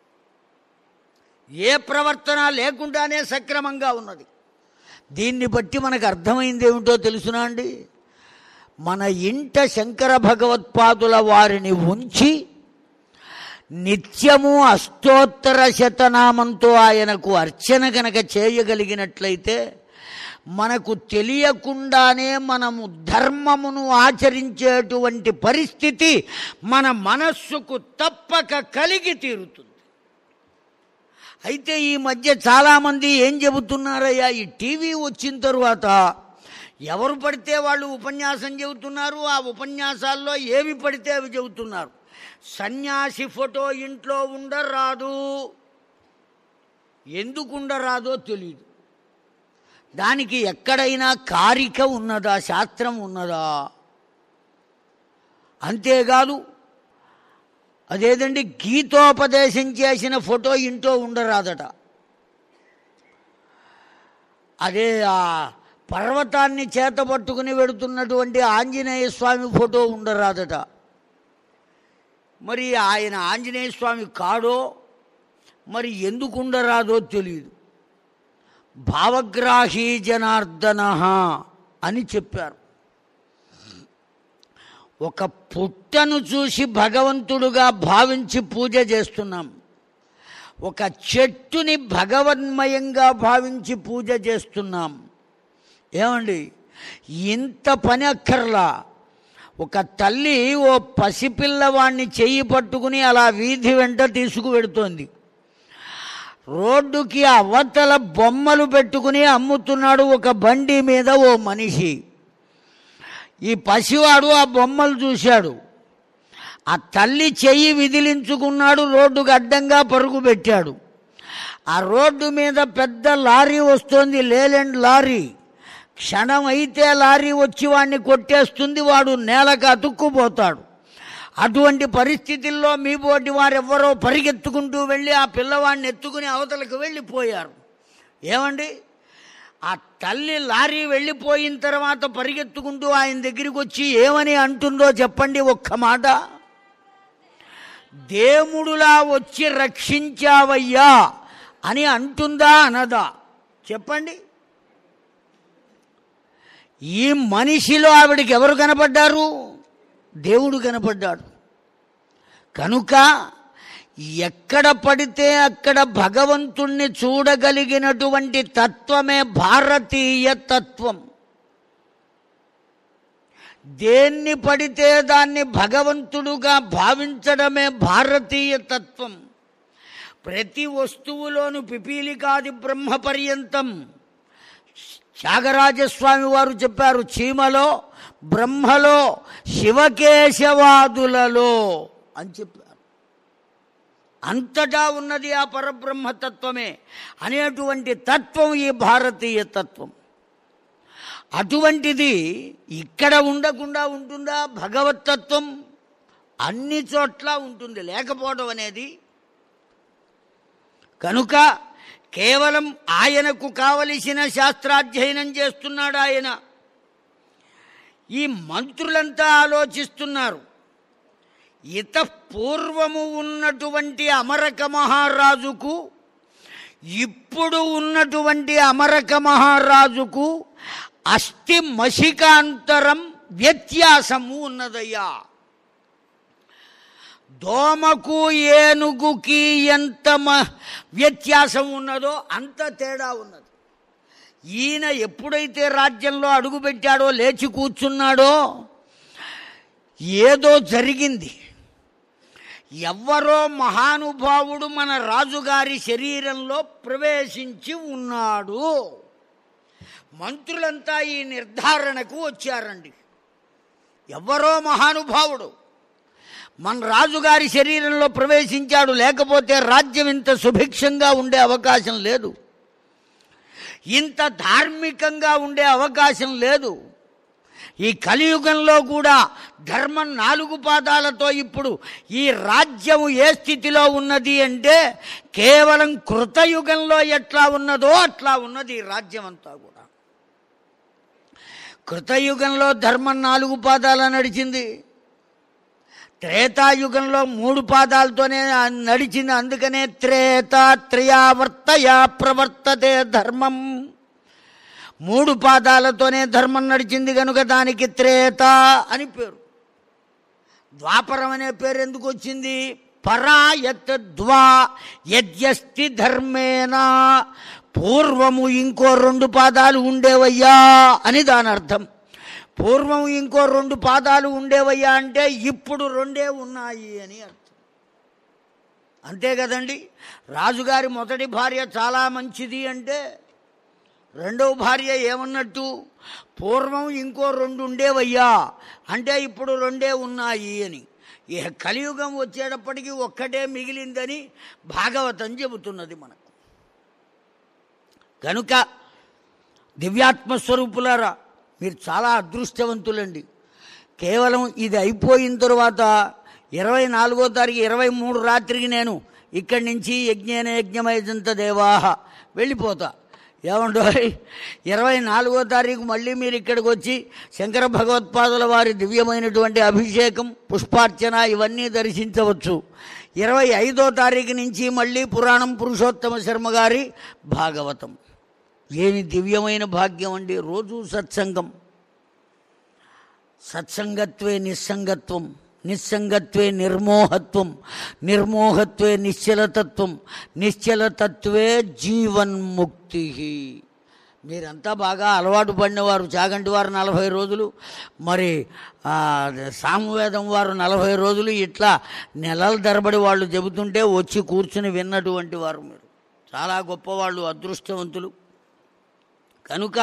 ఏ ప్రవర్తన లేకుండానే సక్రమంగా ఉన్నది దీన్ని బట్టి మనకు అర్థమైంది ఏమిటో తెలుసునా అండి మన ఇంట శంకర భగవత్పాదుల వారిని ఉంచి నిత్యము అష్టోత్తర శతనామంతో ఆయనకు అర్చన గనక చేయగలిగినట్లయితే మనకు తెలియకుండానే మనము ధర్మమును ఆచరించేటువంటి పరిస్థితి మన మనస్సుకు తప్పక కలిగి తీరుతుంది అయితే ఈ మధ్య చాలామంది ఏం చెబుతున్నారయ్యా ఈ టీవీ వచ్చిన తరువాత ఎవరు పడితే వాళ్ళు ఉపన్యాసం చెబుతున్నారు ఆ ఉపన్యాసాల్లో ఏవి పడితే అవి చెబుతున్నారు సన్యాసి ఫోటో ఇంట్లో ఉండరాదు ఎందుకు ఉండరాదో తెలియదు దానికి ఎక్కడైనా కారిక ఉన్నదా శాస్త్రం ఉన్నదా అంతేకాదు అదేదండి గీతోపదేశం చేసిన ఫోటో ఇంట్లో ఉండరాదట అదే ఆ పర్వతాన్ని చేతపట్టుకుని వెడుతున్నటువంటి ఆంజనేయ స్వామి ఫోటో ఉండరాదట మరి ఆయన ఆంజనేయ స్వామి కాడో మరి ఎందుకు ఉండరాదో తెలియదు భావగ్రాహీ జనార్దన అని చెప్పారు ఒక పుట్టను చూసి భగవంతుడుగా భావించి పూజ చేస్తున్నాం ఒక చెట్టుని భగవన్మయంగా భావించి పూజ చేస్తున్నాం ఏమండి ఇంత పని అక్కర్లా ఒక తల్లి ఓ పసిపిల్లవాణ్ణి చెయ్యి పట్టుకుని అలా వీధి వెంట తీసుకువెడుతోంది రోడ్డుకి అవతల బొమ్మలు పెట్టుకుని అమ్ముతున్నాడు ఒక బండి మీద ఓ మనిషి ఈ పసివాడు ఆ బొమ్మలు చూశాడు ఆ తల్లి చెయ్యి విదిలించుకున్నాడు రోడ్డుకు అడ్డంగా పరుగు పెట్టాడు ఆ రోడ్డు మీద పెద్ద లారీ వస్తోంది లేలెండ్ లారీ క్షణం అయితే లారీ వచ్చి వాడిని కొట్టేస్తుంది వాడు నేలకు అతుక్కుపోతాడు అటువంటి పరిస్థితుల్లో మీ బోటి వారెవ్వరో పరిగెత్తుకుంటూ వెళ్ళి ఆ పిల్లవాడిని ఎత్తుకుని అవతలకు వెళ్ళిపోయారు ఏమండి ఆ తల్లి లారీ వెళ్ళిపోయిన తర్వాత పరిగెత్తుకుంటూ ఆయన దగ్గరికి వచ్చి ఏమని అంటుందో చెప్పండి ఒక్క మాట దేవుడులా వచ్చి రక్షించావయ్యా అని అంటుందా అనదా చెప్పండి ఈ మనిషిలో ఆవిడికి ఎవరు కనపడ్డారు దేవుడు కనపడ్డాడు కనుక ఎక్కడ పడితే అక్కడ భగవంతుణ్ణి చూడగలిగినటువంటి తత్వమే భారతీయ తత్వం దేన్ని పడితే దాన్ని భగవంతుడుగా భావించడమే భారతీయ తత్వం ప్రతి వస్తువులోను పిపీలికాది బ్రహ్మ పర్యంతం త్యాగరాజస్వామి వారు చెప్పారు చీమలో బ్రహ్మలో శివకేశవాదులలో అని చెప్పారు అంతటా ఉన్నది ఆ పరబ్రహ్మతత్వమే అనేటువంటి తత్వం ఈ భారతీయ తత్వం అటువంటిది ఇక్కడ ఉండకుండా ఉంటుందా భగవతత్వం అన్ని చోట్ల ఉంటుంది లేకపోవడం అనేది కనుక కేవలం ఆయనకు కావలసిన శాస్త్రాధ్యయనం చేస్తున్నాడు ఆయన ఈ మంత్రులంతా ఆలోచిస్తున్నారు ఇత పూర్వము ఉన్నటువంటి అమరక మహారాజుకు ఇప్పుడు ఉన్నటువంటి అమరక మహారాజుకు అస్థి మషికాంతరం వ్యత్యాసము ఉన్నదయ్యా దోమకు ఏనుగుకి ఎంత మ- వ్యత్యాసం ఉన్నదో అంత తేడా ఉన్నది ఈయన ఎప్పుడైతే రాజ్యంలో అడుగుపెట్టాడో లేచి కూర్చున్నాడో ఏదో జరిగింది ఎవ్వరో మహానుభావుడు మన రాజుగారి శరీరంలో ప్రవేశించి ఉన్నాడు మంత్రులంతా ఈ నిర్ధారణకు వచ్చారండి ఎవ్వరో మహానుభావుడు మన రాజుగారి శరీరంలో ప్రవేశించాడు లేకపోతే రాజ్యం ఇంత సుభిక్షంగా ఉండే అవకాశం లేదు ఇంత ధార్మికంగా ఉండే అవకాశం లేదు ఈ కలియుగంలో కూడా ధర్మం నాలుగు పాదాలతో ఇప్పుడు ఈ రాజ్యం ఏ స్థితిలో ఉన్నది అంటే కేవలం కృతయుగంలో ఎట్లా ఉన్నదో అట్లా ఉన్నది ఈ రాజ్యం అంతా కూడా కృతయుగంలో ధర్మం నాలుగు పాదాల నడిచింది త్రేతాయుగంలో మూడు పాదాలతోనే నడిచింది అందుకనే త్రేత త్రయావర్తయ ప్రవర్తతే ధర్మం మూడు పాదాలతోనే ధర్మం నడిచింది కనుక దానికి త్రేత అని పేరు ద్వాపరం అనే పేరు ఎందుకు వచ్చింది పరాయత్ ద్వా యద్యస్తి ధర్మేనా పూర్వము ఇంకో రెండు పాదాలు ఉండేవయ్యా అని దాని అర్థం పూర్వం ఇంకో రెండు పాదాలు ఉండేవయ్యా అంటే ఇప్పుడు రెండే ఉన్నాయి అని అర్థం అంతే కదండి రాజుగారి మొదటి భార్య చాలా మంచిది అంటే రెండవ భార్య ఏమన్నట్టు పూర్వం ఇంకో రెండు ఉండేవయ్యా అంటే ఇప్పుడు రెండే ఉన్నాయి అని ఇక కలియుగం వచ్చేటప్పటికి ఒక్కటే మిగిలిందని భాగవతం చెబుతున్నది మనకు కనుక దివ్యాత్మస్వరూపులారా మీరు చాలా అదృష్టవంతులండి కేవలం ఇది అయిపోయిన తరువాత ఇరవై నాలుగో తారీఖు ఇరవై మూడు రాత్రికి నేను ఇక్కడి నుంచి యజ్ఞేన యజ్ఞమైజంత దేవాహ వెళ్ళిపోతా ఏమండో ఇరవై నాలుగో తారీఖు మళ్ళీ మీరు ఇక్కడికి వచ్చి శంకర భగవత్పాదుల వారి దివ్యమైనటువంటి అభిషేకం పుష్పార్చన ఇవన్నీ దర్శించవచ్చు ఇరవై ఐదో తారీఖు నుంచి మళ్ళీ పురాణం పురుషోత్తమ శర్మ గారి భాగవతం ఏమి దివ్యమైన భాగ్యం అండి రోజు సత్సంగం సత్సంగత్వే నిస్సంగత్వం నిస్సంగత్వే నిర్మోహత్వం నిర్మోహత్వే నిశ్చలతత్వం నిశ్చలతత్వే జీవన్ముక్తి మీరంతా బాగా అలవాటు పడినవారు చాగంటి వారు నలభై రోజులు మరి ఆ, సామవేదం వారు నలభై రోజులు ఇట్లా నెలల తరబడి వాళ్ళు చెబుతుంటే వచ్చి కూర్చుని విన్నటువంటి వారు మీరు చాలా గొప్పవాళ్ళు అదృష్టవంతులు కనుక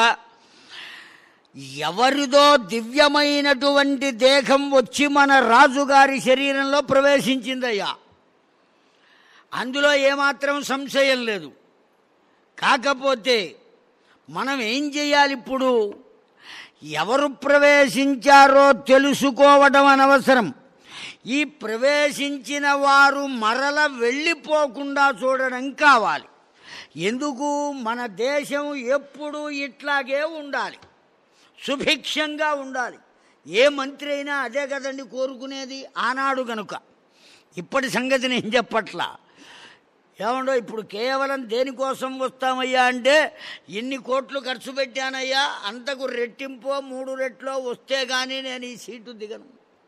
ఎవరిదో దివ్యమైనటువంటి దేహం వచ్చి మన రాజుగారి శరీరంలో ప్రవేశించిందయ్యా అందులో ఏమాత్రం సంశయం లేదు కాకపోతే మనం ఏం చేయాలి ఇప్పుడు ఎవరు ప్రవేశించారో తెలుసుకోవడం అనవసరం ఈ ప్రవేశించిన వారు మరల వెళ్ళిపోకుండా చూడడం కావాలి ఎందుకు మన దేశం ఎప్పుడూ ఇట్లాగే ఉండాలి సుభిక్షంగా ఉండాలి ఏ మంత్రి అయినా అదే కదండి కోరుకునేది ఆనాడు గనుక ఇప్పటి సంగతి నేను చెప్పట్లా ఏమండో ఇప్పుడు కేవలం దేనికోసం వస్తామయ్యా అంటే ఇన్ని కోట్లు ఖర్చు పెట్టానయ్యా అంతకు రెట్టింపో మూడు రెట్లో వస్తే కానీ నేను ఈ సీటు దిగను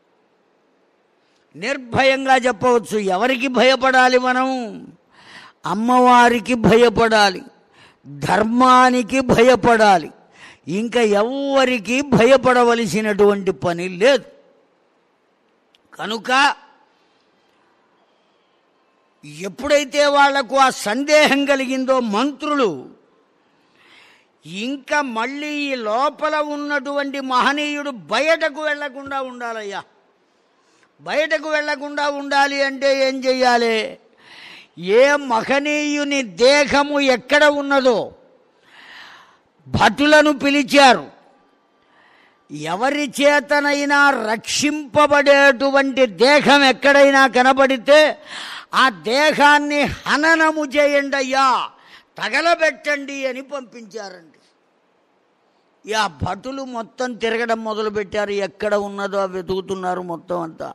నిర్భయంగా చెప్పవచ్చు ఎవరికి భయపడాలి మనం అమ్మవారికి భయపడాలి ధర్మానికి భయపడాలి ఇంకా ఎవ్వరికి భయపడవలసినటువంటి పని లేదు కనుక ఎప్పుడైతే వాళ్లకు ఆ సందేహం కలిగిందో మంత్రులు ఇంకా మళ్ళీ ఈ లోపల ఉన్నటువంటి మహనీయుడు బయటకు వెళ్లకుండా ఉండాలయ్యా బయటకు వెళ్లకుండా ఉండాలి అంటే ఏం చెయ్యాలి ఏ మహనీయుని దేహము ఎక్కడ ఉన్నదో భటులను పిలిచారు ఎవరి చేతనైనా రక్షింపబడేటువంటి దేహం ఎక్కడైనా కనబడితే ఆ దేహాన్ని హననము చేయండి అయ్యా తగలబెట్టండి అని పంపించారండి ఈ ఆ భటులు మొత్తం తిరగడం మొదలుపెట్టారు ఎక్కడ ఉన్నదో వెతుకుతున్నారు మొత్తం అంతా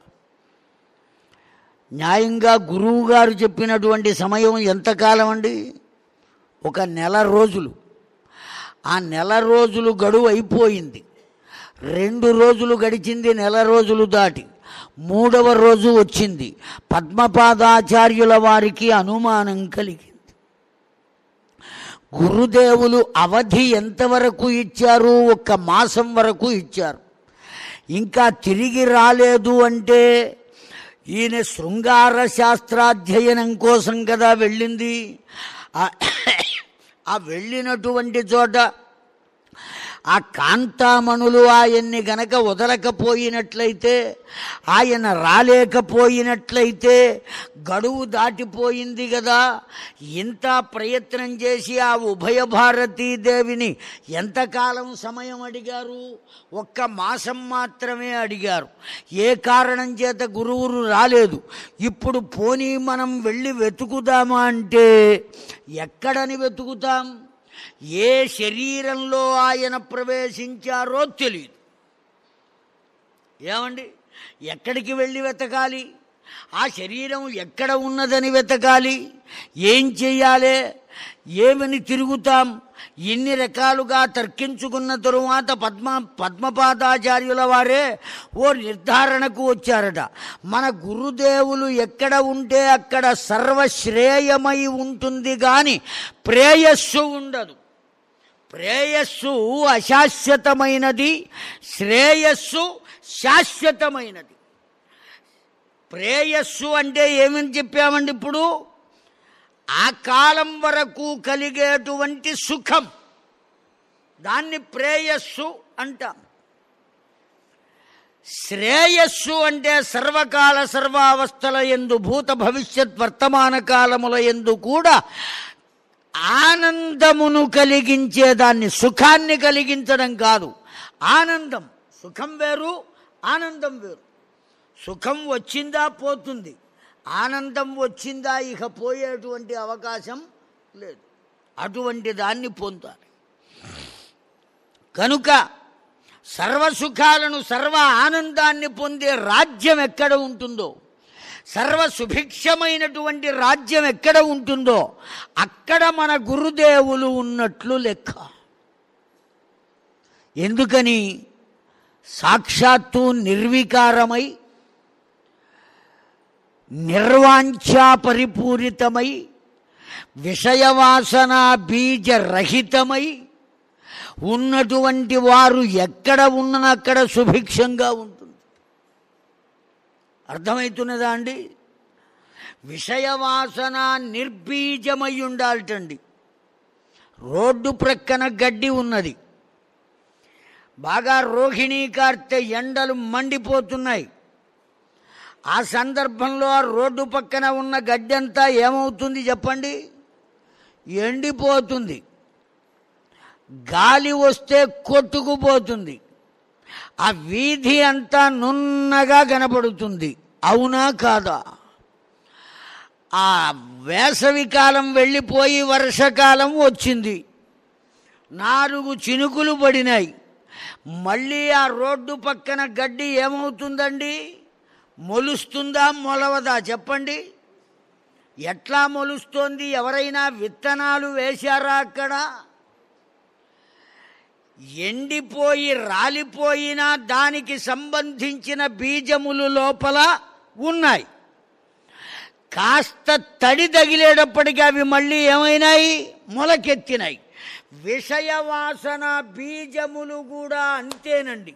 న్యాయంగా గురువు గారు చెప్పినటువంటి సమయం ఎంతకాలం అండి ఒక నెల రోజులు ఆ నెల రోజులు గడువు అయిపోయింది రెండు రోజులు గడిచింది నెల రోజులు దాటి మూడవ రోజు వచ్చింది పద్మపాదాచార్యుల వారికి అనుమానం కలిగింది గురుదేవులు అవధి ఎంతవరకు ఇచ్చారు ఒక్క మాసం వరకు ఇచ్చారు ఇంకా తిరిగి రాలేదు అంటే ఈయన శృంగార శాస్త్రాధ్యయనం కోసం కదా వెళ్ళింది ఆ- ఆ వెళ్ళినటువంటి చోట ఆ కాంతామణులు ఆయన్ని గనక వదలకపోయినట్లయితే ఆయన రాలేకపోయినట్లయితే గడువు దాటిపోయింది కదా ఇంత ప్రయత్నం చేసి ఆ ఉభయ భారతీదేవిని ఎంతకాలం సమయం అడిగారు ఒక్క మాసం మాత్రమే అడిగారు ఏ కారణం చేత గురువులు రాలేదు ఇప్పుడు పోనీ మనం వెళ్ళి వెతుకుదామా అంటే ఎక్కడని వెతుకుతాం ఏ శరీరంలో ఆయన ప్రవేశించారో తెలియదు ఏమండి ఎక్కడికి వెళ్ళి వెతకాలి ఆ శరీరం ఎక్కడ ఉన్నదని వెతకాలి ఏం చెయ్యాలి ఏమని తిరుగుతాం ఇన్ని రకాలుగా తర్కించుకున్న తరువాత పద్మ పద్మపాదాచార్యుల వారే ఓ నిర్ధారణకు వచ్చారట మన గురుదేవులు ఎక్కడ ఉంటే అక్కడ సర్వశ్రేయమై ఉంటుంది కానీ ప్రేయస్సు ఉండదు ప్రేయస్సు అశాశ్వతమైనది శ్రేయస్సు శాశ్వతమైనది ప్రేయస్సు అంటే ఏమని చెప్పామండి ఇప్పుడు ఆ కాలం వరకు కలిగేటువంటి సుఖం దాన్ని ప్రేయస్సు అంటాం శ్రేయస్సు అంటే సర్వకాల సర్వావస్థల ఎందు భూత భవిష్యత్ వర్తమాన కాలముల ఎందు కూడా ఆనందమును కలిగించేదాన్ని సుఖాన్ని కలిగించడం కాదు ఆనందం సుఖం వేరు ఆనందం వేరు సుఖం వచ్చిందా పోతుంది ఆనందం వచ్చిందా ఇక పోయేటువంటి అవకాశం లేదు అటువంటి దాన్ని పొందాలి కనుక సర్వ సుఖాలను సర్వ ఆనందాన్ని పొందే రాజ్యం ఎక్కడ ఉంటుందో సర్వ సుభిక్షమైనటువంటి రాజ్యం ఎక్కడ ఉంటుందో అక్కడ మన గురుదేవులు ఉన్నట్లు లెక్క ఎందుకని సాక్షాత్తు నిర్వికారమై నిర్వాంఛా పరిపూరితమై విషయవాసన బీజరహితమై ఉన్నటువంటి వారు ఎక్కడ ఉన్న అక్కడ సుభిక్షంగా ఉంటుంది అర్థమవుతున్నదా అండి విషయవాసన నిర్బీజమై ఉండాలటండి రోడ్డు ప్రక్కన గడ్డి ఉన్నది బాగా రోహిణీ కార్తె ఎండలు మండిపోతున్నాయి ఆ సందర్భంలో ఆ రోడ్డు పక్కన ఉన్న గడ్డి అంతా ఏమవుతుంది చెప్పండి ఎండిపోతుంది గాలి వస్తే కొట్టుకుపోతుంది ఆ వీధి అంతా నున్నగా కనపడుతుంది అవునా కాదా ఆ వేసవి కాలం వెళ్ళిపోయి వర్షకాలం వచ్చింది నాలుగు చినుకులు పడినాయి మళ్ళీ ఆ రోడ్డు పక్కన గడ్డి ఏమవుతుందండి మొలుస్తుందా మొలవదా చెప్పండి ఎట్లా మొలుస్తోంది ఎవరైనా విత్తనాలు వేశారా అక్కడ ఎండిపోయి రాలిపోయిన దానికి సంబంధించిన బీజములు లోపల ఉన్నాయి కాస్త తడి తగిలేటప్పటికి అవి మళ్ళీ ఏమైనాయి మొలకెత్తినాయి విషయ వాసన బీజములు కూడా అంతేనండి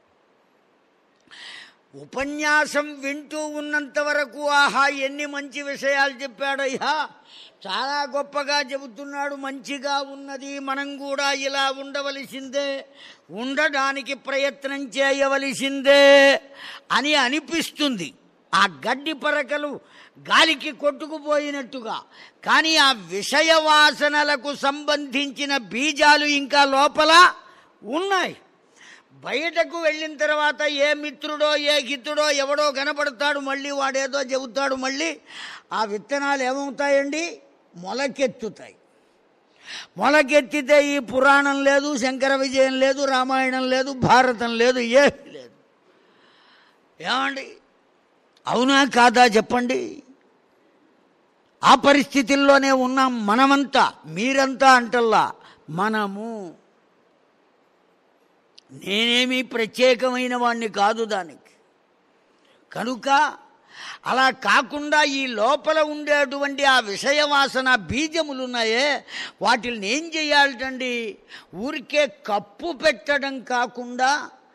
ఉపన్యాసం వింటూ ఉన్నంత వరకు ఆహా ఎన్ని మంచి విషయాలు చెప్పాడయ్యా చాలా గొప్పగా చెబుతున్నాడు మంచిగా ఉన్నది మనం కూడా ఇలా ఉండవలసిందే ఉండడానికి ప్రయత్నం చేయవలసిందే అని అనిపిస్తుంది ఆ గడ్డి పరకలు గాలికి కొట్టుకుపోయినట్టుగా కానీ ఆ విషయ వాసనలకు సంబంధించిన బీజాలు ఇంకా లోపల ఉన్నాయి బయటకు వెళ్ళిన తర్వాత ఏ మిత్రుడో ఏ హితుడో ఎవడో కనపడతాడు మళ్ళీ వాడేదో చెబుతాడు మళ్ళీ ఆ విత్తనాలు ఏమవుతాయండి మొలకెత్తుతాయి మొలకెత్తితే ఈ పురాణం లేదు శంకర విజయం లేదు రామాయణం లేదు భారతం లేదు ఏమీ లేదు ఏమండి అవునా కాదా చెప్పండి ఆ పరిస్థితుల్లోనే ఉన్నాం మనమంతా మీరంతా అంటల్లా మనము నేనేమి ప్రత్యేకమైన వాణ్ణి కాదు దానికి కనుక అలా కాకుండా ఈ లోపల ఉండేటువంటి ఆ విషయ వాసన బీజములున్నాయే వాటిని ఏం చేయాలటండి ఊరికే కప్పు పెట్టడం కాకుండా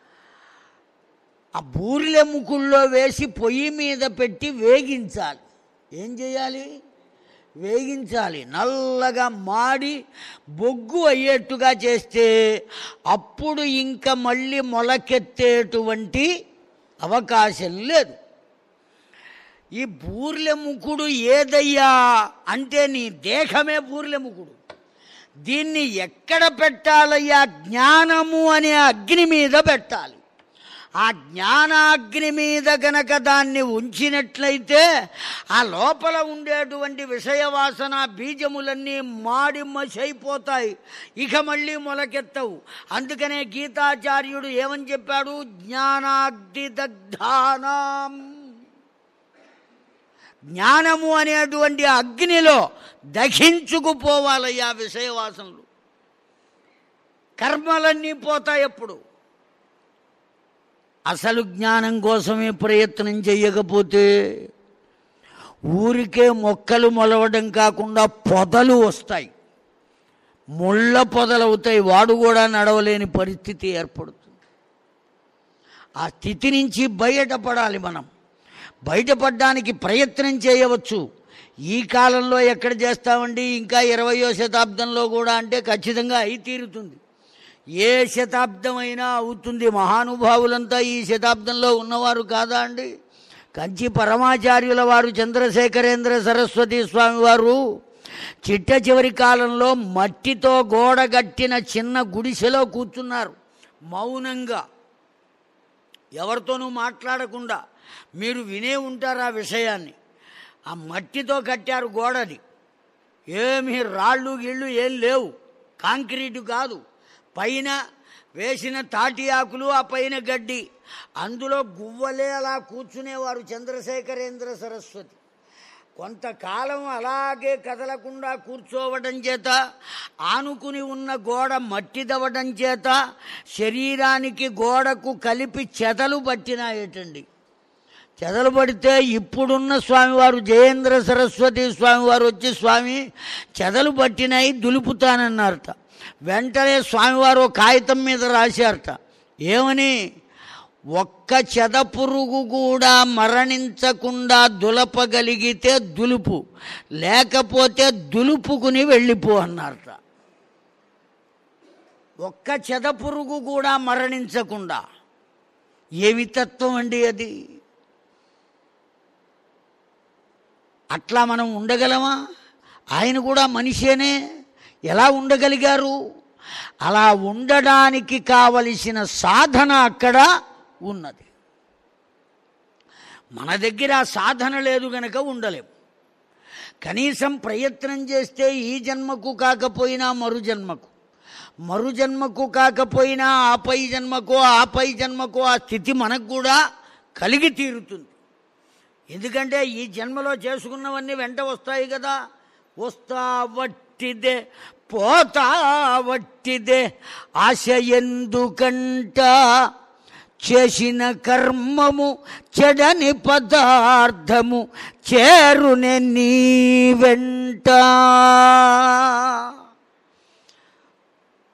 ఆ బూరెముకుల్లో వేసి పొయ్యి మీద పెట్టి వేగించాలి ఏం చేయాలి వేగించాలి నల్లగా మాడి బొగ్గు అయ్యేట్టుగా చేస్తే అప్పుడు ఇంకా మళ్ళీ మొలకెత్తేటువంటి అవకాశం లేదు ఈ బూర్లెముకుడు ఏదయ్యా అంటే నీ దేహమే బూర్లెముకుడు దీన్ని ఎక్కడ పెట్టాలయ్యా జ్ఞానము అనే అగ్ని మీద పెట్టాలి ఆ జ్ఞానాగ్ని మీద గనక దాన్ని ఉంచినట్లయితే ఆ లోపల ఉండేటువంటి విషయవాసన బీజములన్నీ మాడి మసైపోతాయి ఇక మళ్ళీ మొలకెత్తవు అందుకనే గీతాచార్యుడు ఏమని చెప్పాడు జ్ఞానాగ్ని దగ్ధానం జ్ఞానము అనేటువంటి అగ్నిలో దహించుకుపోవాలయ్యా విషయవాసనలు కర్మలన్నీ పోతాయి ఎప్పుడు అసలు జ్ఞానం కోసమే ప్రయత్నం చెయ్యకపోతే ఊరికే మొక్కలు మొలవడం కాకుండా పొదలు వస్తాయి ముళ్ళ పొదలవుతాయి వాడు కూడా నడవలేని పరిస్థితి ఏర్పడుతుంది ఆ స్థితి నుంచి బయటపడాలి మనం బయటపడడానికి ప్రయత్నం చేయవచ్చు ఈ కాలంలో ఎక్కడ చేస్తామండి ఇంకా ఇరవయో శతాబ్దంలో కూడా అంటే ఖచ్చితంగా అయి తీరుతుంది ఏ శతాబ్దం అయినా అవుతుంది మహానుభావులంతా ఈ శతాబ్దంలో ఉన్నవారు కాదా అండి కంచి పరమాచార్యుల వారు చంద్రశేఖరేంద్ర సరస్వతి స్వామి వారు చిట్ట చివరి కాలంలో మట్టితో గోడగట్టిన చిన్న గుడిసెలో కూర్చున్నారు మౌనంగా ఎవరితోనూ మాట్లాడకుండా మీరు వినే ఉంటారు ఆ విషయాన్ని ఆ మట్టితో కట్టారు గోడని ఏమి రాళ్ళు గిళ్ళు ఏం లేవు కాంక్రీటు కాదు పైన వేసిన తాటి ఆకులు ఆ పైన గడ్డి అందులో గువ్వలే అలా కూర్చునేవారు చంద్రశేఖరేంద్ర సరస్వతి కొంతకాలం అలాగే కదలకుండా కూర్చోవడం చేత ఆనుకుని ఉన్న గోడ మట్టిదవడం చేత శరీరానికి గోడకు కలిపి చెదలు పట్టినాయటండి చెదలు పడితే ఇప్పుడున్న స్వామివారు జయేంద్ర సరస్వతి స్వామివారు వచ్చి స్వామి చెదలు పట్టినాయి దులుపుతానన్నారట వెంటనే స్వామివారు ఒక కాగితం మీద రాశారట ఏమని ఒక్క చెదపురుగు కూడా మరణించకుండా దులపగలిగితే దులుపు లేకపోతే దులుపుకుని వెళ్ళిపో అన్నారట ఒక్క చెదపురుగు కూడా మరణించకుండా ఏమి తత్వం అండి అది అట్లా మనం ఉండగలమా ఆయన కూడా మనిషేనే ఎలా ఉండగలిగారు అలా ఉండడానికి కావలసిన సాధన అక్కడ ఉన్నది మన దగ్గర ఆ సాధన లేదు గనక ఉండలేం కనీసం ప్రయత్నం చేస్తే ఈ జన్మకు కాకపోయినా మరు జన్మకు మరు జన్మకు కాకపోయినా ఆపై జన్మకో ఆపై జన్మకో ఆ స్థితి మనకు కూడా కలిగి తీరుతుంది ఎందుకంటే ఈ జన్మలో చేసుకున్నవన్నీ వెంట వస్తాయి కదా వస్తా వట్టిదే పోతా వట్టిదే ఆశ ఎందుకంట చేసిన కర్మము చెడని పదార్థము చేరునే నీ వెంట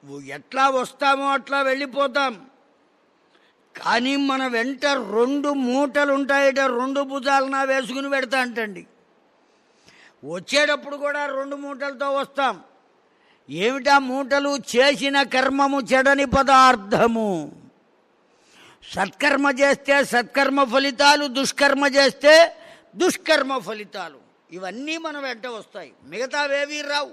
ఎట్లా వస్తామో అట్లా వెళ్ళిపోతాం కానీ మన వెంట రెండు మూటలు ఉంటాయట రెండు భుజాలన వేసుకుని పెడతా అంటండి వచ్చేటప్పుడు కూడా రెండు మూటలతో వస్తాం ఏమిటా మూటలు చేసిన కర్మము చెడని పదార్థము సత్కర్మ చేస్తే సత్కర్మ ఫలితాలు దుష్కర్మ చేస్తే దుష్కర్మ ఫలితాలు ఇవన్నీ మన వెంట వస్తాయి మిగతావేవీ రావు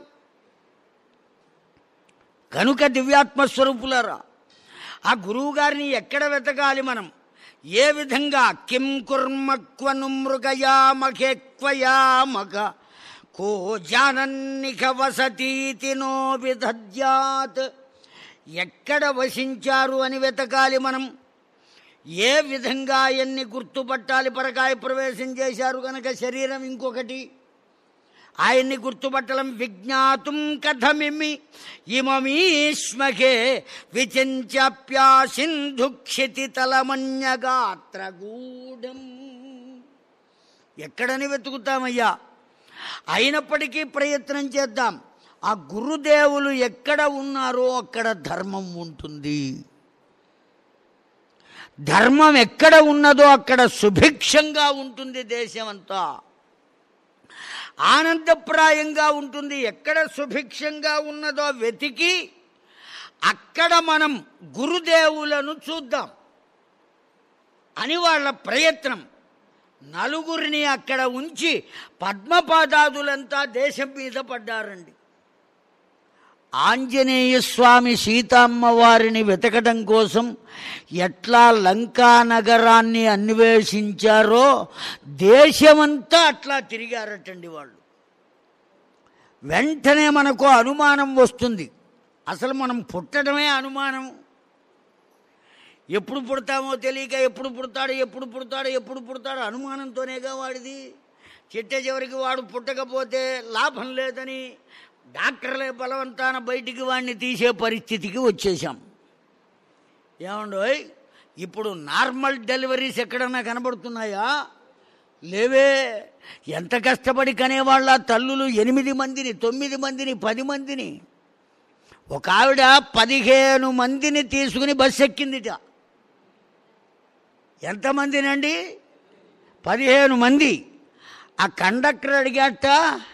కనుక దివ్యాత్మస్వరూపులరా ఆ గురువు గారిని ఎక్కడ వెతకాలి మనం ఏ విధంగా కిం కుర్మక్వను మృగయామఖేక్వయామక కో జానన్నిక వసతీతి నో విదధ్యాత్ ఎక్కడ వసించారు అని వెతకాలి మనం ఏ విధంగా ఎన్ని గుర్తుపట్టాలి పరకాయ ప్రవేశం చేశారు కనుక శరీరం ఇంకొకటి ఆయన్ని గుర్తుపట్టడం విజ్ఞాతుం కథమిమి ఇమమీష్మకే విచించప్యా సింధుక్షితి తలమన్యగాత్రగూఢం ఎక్కడని వెతుకుతామయ్యా అయినప్పటికీ ప్రయత్నం చేద్దాం ఆ గురుదేవులు ఎక్కడ ఉన్నారో అక్కడ ధర్మం ఉంటుంది ధర్మం ఎక్కడ ఉన్నదో అక్కడ సుభిక్షంగా ఉంటుంది దేశమంతా ఆనందప్రాయంగా ఉంటుంది ఎక్కడ సుభిక్షంగా ఉన్నదో వెతికి అక్కడ మనం గురుదేవులను చూద్దాం అని వాళ్ళ ప్రయత్నం నలుగురిని అక్కడ ఉంచి పద్మపాదాదులంతా దేశం మీద పడ్డారండి ఆంజనేయ స్వామి సీతమ్మ వారిని వెతకడం కోసం ఎట్లా లంకా నగరాన్ని అన్వేషించారో దేశమంతా అట్లా తిరిగారటండి వాళ్ళు వెంటనే మనకు అనుమానం వస్తుంది అసలు మనం పుట్టడమే అనుమానం ఎప్పుడు పుడతామో తెలియక ఎప్పుడు పుడతాడు ఎప్పుడు పుడతాడు ఎప్పుడు పుడతాడు అనుమానంతోనేగా వాడిది చిట్ట చివరికి వాడు పుట్టకపోతే లాభం లేదని డాక్టర్లే బలవంతాన బయటికి వాడిని తీసే పరిస్థితికి వచ్చేసాం ఏమండోయ్ ఇప్పుడు నార్మల్ డెలివరీస్ ఎక్కడన్నా కనబడుతున్నాయా లేవే ఎంత కష్టపడి కనేవాళ్ళ తల్లులు ఎనిమిది మందిని తొమ్మిది మందిని పది మందిని ఒక ఆవిడ పదిహేను మందిని తీసుకుని బస్సు ఎక్కిందిట ఎంతమందినండి పదిహేను మంది ఆ కండక్టర్ అడిగాట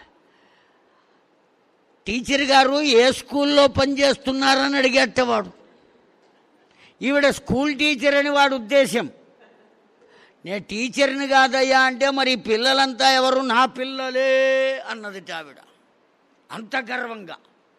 టీచర్ గారు ఏ స్కూల్లో పనిచేస్తున్నారని అడిగేట వాడు ఈవిడ స్కూల్ టీచర్ అని వాడు ఉద్దేశం నేను టీచర్ని కాదయ్యా అంటే మరి ఈ పిల్లలంతా ఎవరు నా పిల్లలే అన్నది ఆవిడ అంత గర్వంగా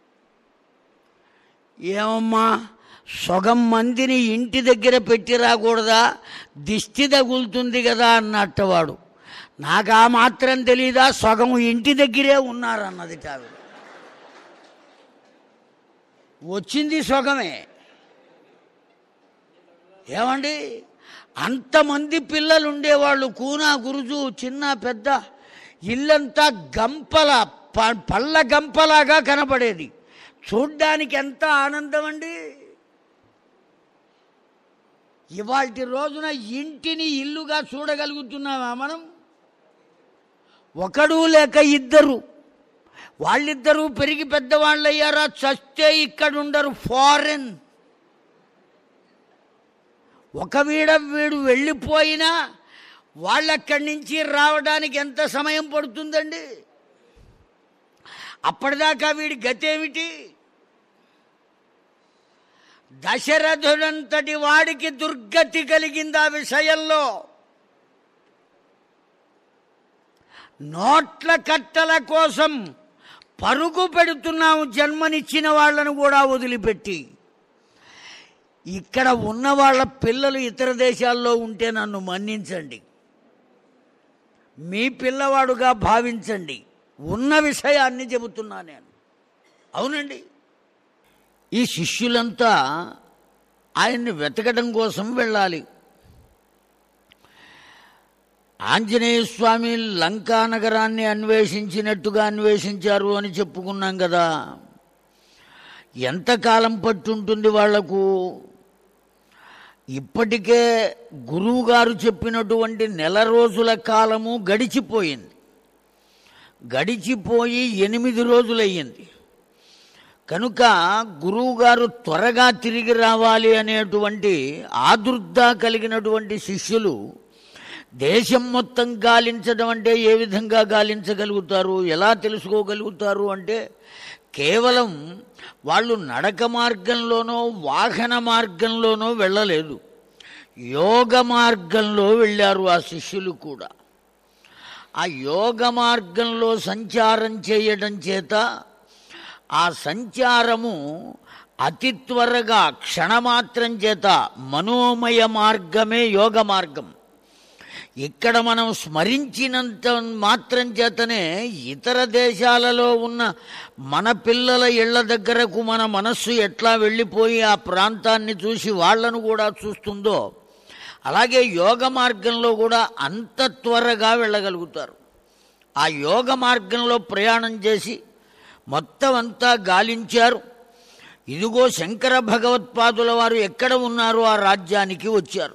ఏమమ్మా సగం మందిని ఇంటి దగ్గర పెట్టి రాకూడదా దిష్టి తగులుతుంది కదా అన్నట్టవాడు నాకు ఆ మాత్రం తెలీదా సగం ఇంటి దగ్గరే ఉన్నారన్నది ఆవిడ వచ్చింది సగమే ఏమండి అంతమంది పిల్లలు ఉండేవాళ్ళు కూనా గురుజు చిన్న పెద్ద ఇల్లంతా గంపల ప- పళ్ళ గంపలాగా కనపడేది చూడ్డానికి ఎంత ఆనందం అండి ఇవాటి రోజున ఇంటిని ఇల్లుగా చూడగలుగుతున్నామా మనం ఒకడు లేక ఇద్దరు వాళ్ళిద్దరూ పెరిగి పెద్దవాళ్ళు అయ్యారా చస్తే ఇక్కడ ఉండరు ఫారెన్ ఒక వీడ వీడు వెళ్ళిపోయినా వాళ్ళక్కడి నుంచి రావడానికి ఎంత సమయం పడుతుందండి అప్పటిదాకా వీడి గతేమిటి దశరథుడంతటి వాడికి దుర్గతి కలిగింది ఆ విషయంలో నోట్ల కట్టల కోసం పరుగు పెడుతున్నాము జన్మనిచ్చిన వాళ్ళను కూడా వదిలిపెట్టి ఇక్కడ ఉన్న వాళ్ళ పిల్లలు ఇతర దేశాల్లో ఉంటే నన్ను మన్నించండి మీ పిల్లవాడుగా భావించండి ఉన్న విషయాన్ని చెబుతున్నా నేను అవునండి ఈ శిష్యులంతా ఆయన్ని వెతకడం కోసం వెళ్ళాలి ఆంజనేయ స్వామి లంకా నగరాన్ని అన్వేషించినట్టుగా అన్వేషించారు అని చెప్పుకున్నాం కదా ఎంతకాలం పట్టుంటుంది వాళ్లకు ఇప్పటికే గురువు గారు చెప్పినటువంటి నెల రోజుల కాలము గడిచిపోయింది గడిచిపోయి ఎనిమిది రోజులయ్యింది కనుక గురువుగారు త్వరగా తిరిగి రావాలి అనేటువంటి ఆదుర్ద కలిగినటువంటి శిష్యులు దేశం మొత్తం గాలించడం అంటే ఏ విధంగా గాలించగలుగుతారు ఎలా తెలుసుకోగలుగుతారు అంటే కేవలం వాళ్ళు నడక మార్గంలోనో వాహన మార్గంలోనో వెళ్ళలేదు యోగ మార్గంలో వెళ్ళారు ఆ శిష్యులు కూడా ఆ యోగ మార్గంలో సంచారం చేయడం చేత ఆ సంచారము అతి త్వరగా క్షణమాత్రం చేత మనోమయ మార్గమే యోగ మార్గం ఇక్కడ మనం స్మరించినంత మాత్రం చేతనే ఇతర దేశాలలో ఉన్న మన పిల్లల ఇళ్ల దగ్గరకు మన మనస్సు ఎట్లా వెళ్ళిపోయి ఆ ప్రాంతాన్ని చూసి వాళ్ళను కూడా చూస్తుందో అలాగే యోగ మార్గంలో కూడా అంత త్వరగా వెళ్ళగలుగుతారు ఆ యోగ మార్గంలో ప్రయాణం చేసి మొత్తం అంతా గాలించారు ఇదిగో శంకర భగవత్పాదుల వారు ఎక్కడ ఉన్నారో ఆ రాజ్యానికి వచ్చారు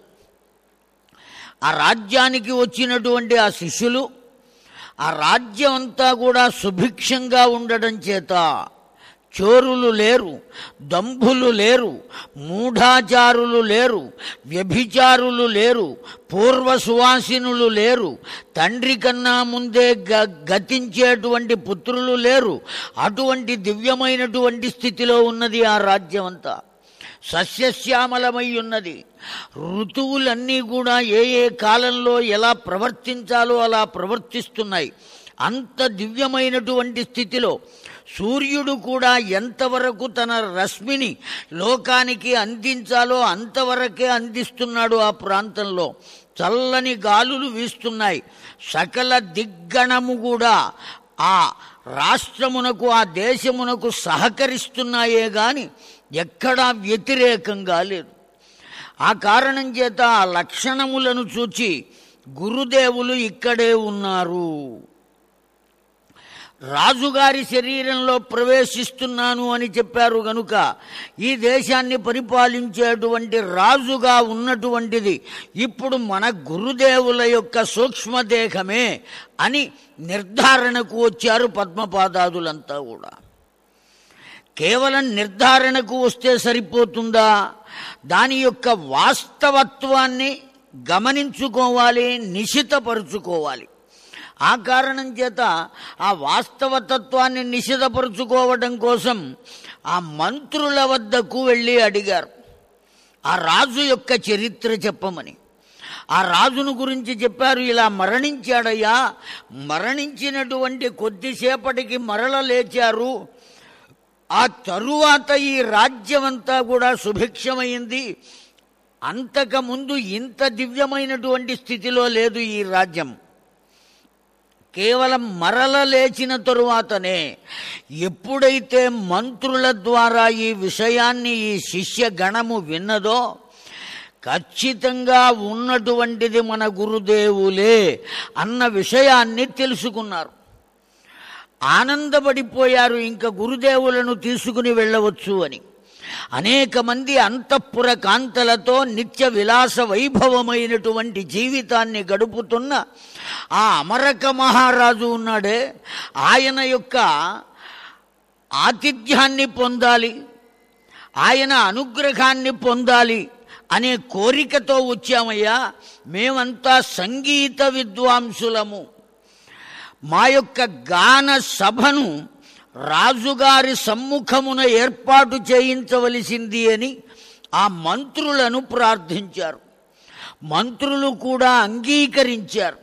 ఆ రాజ్యానికి వచ్చినటువంటి ఆ శిష్యులు ఆ రాజ్యం అంతా కూడా సుభిక్షంగా ఉండడం చేత చోరులు లేరు దంభులు లేరు మూఢాచారులు లేరు వ్యభిచారులు లేరు పూర్వ సువాసినులు లేరు తండ్రి కన్నా ముందే గ గతించేటువంటి పుత్రులు లేరు అటువంటి దివ్యమైనటువంటి స్థితిలో ఉన్నది ఆ రాజ్యం అంతా సస్యశ్యామలమై ఉన్నది ఋతువులన్నీ కూడా ఏ ఏ కాలంలో ఎలా ప్రవర్తించాలో అలా ప్రవర్తిస్తున్నాయి అంత దివ్యమైనటువంటి స్థితిలో సూర్యుడు కూడా ఎంతవరకు తన రశ్మిని లోకానికి అందించాలో అంతవరకే అందిస్తున్నాడు ఆ ప్రాంతంలో చల్లని గాలులు వీస్తున్నాయి సకల దిగ్గణము కూడా ఆ రాష్ట్రమునకు ఆ దేశమునకు సహకరిస్తున్నాయే గాని ఎక్కడా వ్యతిరేకంగా లేదు ఆ కారణం చేత ఆ లక్షణములను చూచి గురుదేవులు ఇక్కడే ఉన్నారు రాజుగారి శరీరంలో ప్రవేశిస్తున్నాను అని చెప్పారు గనుక ఈ దేశాన్ని పరిపాలించేటువంటి రాజుగా ఉన్నటువంటిది ఇప్పుడు మన గురుదేవుల యొక్క సూక్ష్మదేహమే అని నిర్ధారణకు వచ్చారు పద్మపాదాదులంతా కూడా కేవలం నిర్ధారణకు వస్తే సరిపోతుందా దాని యొక్క వాస్తవత్వాన్ని గమనించుకోవాలి నిశితపరుచుకోవాలి ఆ కారణం చేత ఆ వాస్తవతత్వాన్ని నిషిధపరుచుకోవడం కోసం ఆ మంత్రుల వద్దకు వెళ్ళి అడిగారు ఆ రాజు యొక్క చరిత్ర చెప్పమని ఆ రాజును గురించి చెప్పారు ఇలా మరణించాడయ్యా మరణించినటువంటి కొద్దిసేపటికి మరల లేచారు ఆ తరువాత ఈ రాజ్యమంతా కూడా సుభిక్షమైంది అంతకుముందు ఇంత దివ్యమైనటువంటి స్థితిలో లేదు ఈ రాజ్యం కేవలం మరల లేచిన తరువాతనే ఎప్పుడైతే మంత్రుల ద్వారా ఈ విషయాన్ని ఈ శిష్య గణము విన్నదో ఖచ్చితంగా ఉన్నటువంటిది మన గురుదేవులే అన్న విషయాన్ని తెలుసుకున్నారు ఆనందపడిపోయారు ఇంకా గురుదేవులను తీసుకుని వెళ్ళవచ్చు అని అనేక మంది అంతఃపుర కాంతలతో నిత్య విలాస వైభవమైనటువంటి జీవితాన్ని గడుపుతున్న ఆ అమరక మహారాజు ఉన్నాడే ఆయన యొక్క ఆతిథ్యాన్ని పొందాలి ఆయన అనుగ్రహాన్ని పొందాలి అనే కోరికతో వచ్చామయ్యా మేమంతా సంగీత విద్వాంసులము మా యొక్క గాన సభను రాజుగారి సమ్ముఖమున ఏర్పాటు చేయించవలసింది అని ఆ మంత్రులను ప్రార్థించారు మంత్రులు కూడా అంగీకరించారు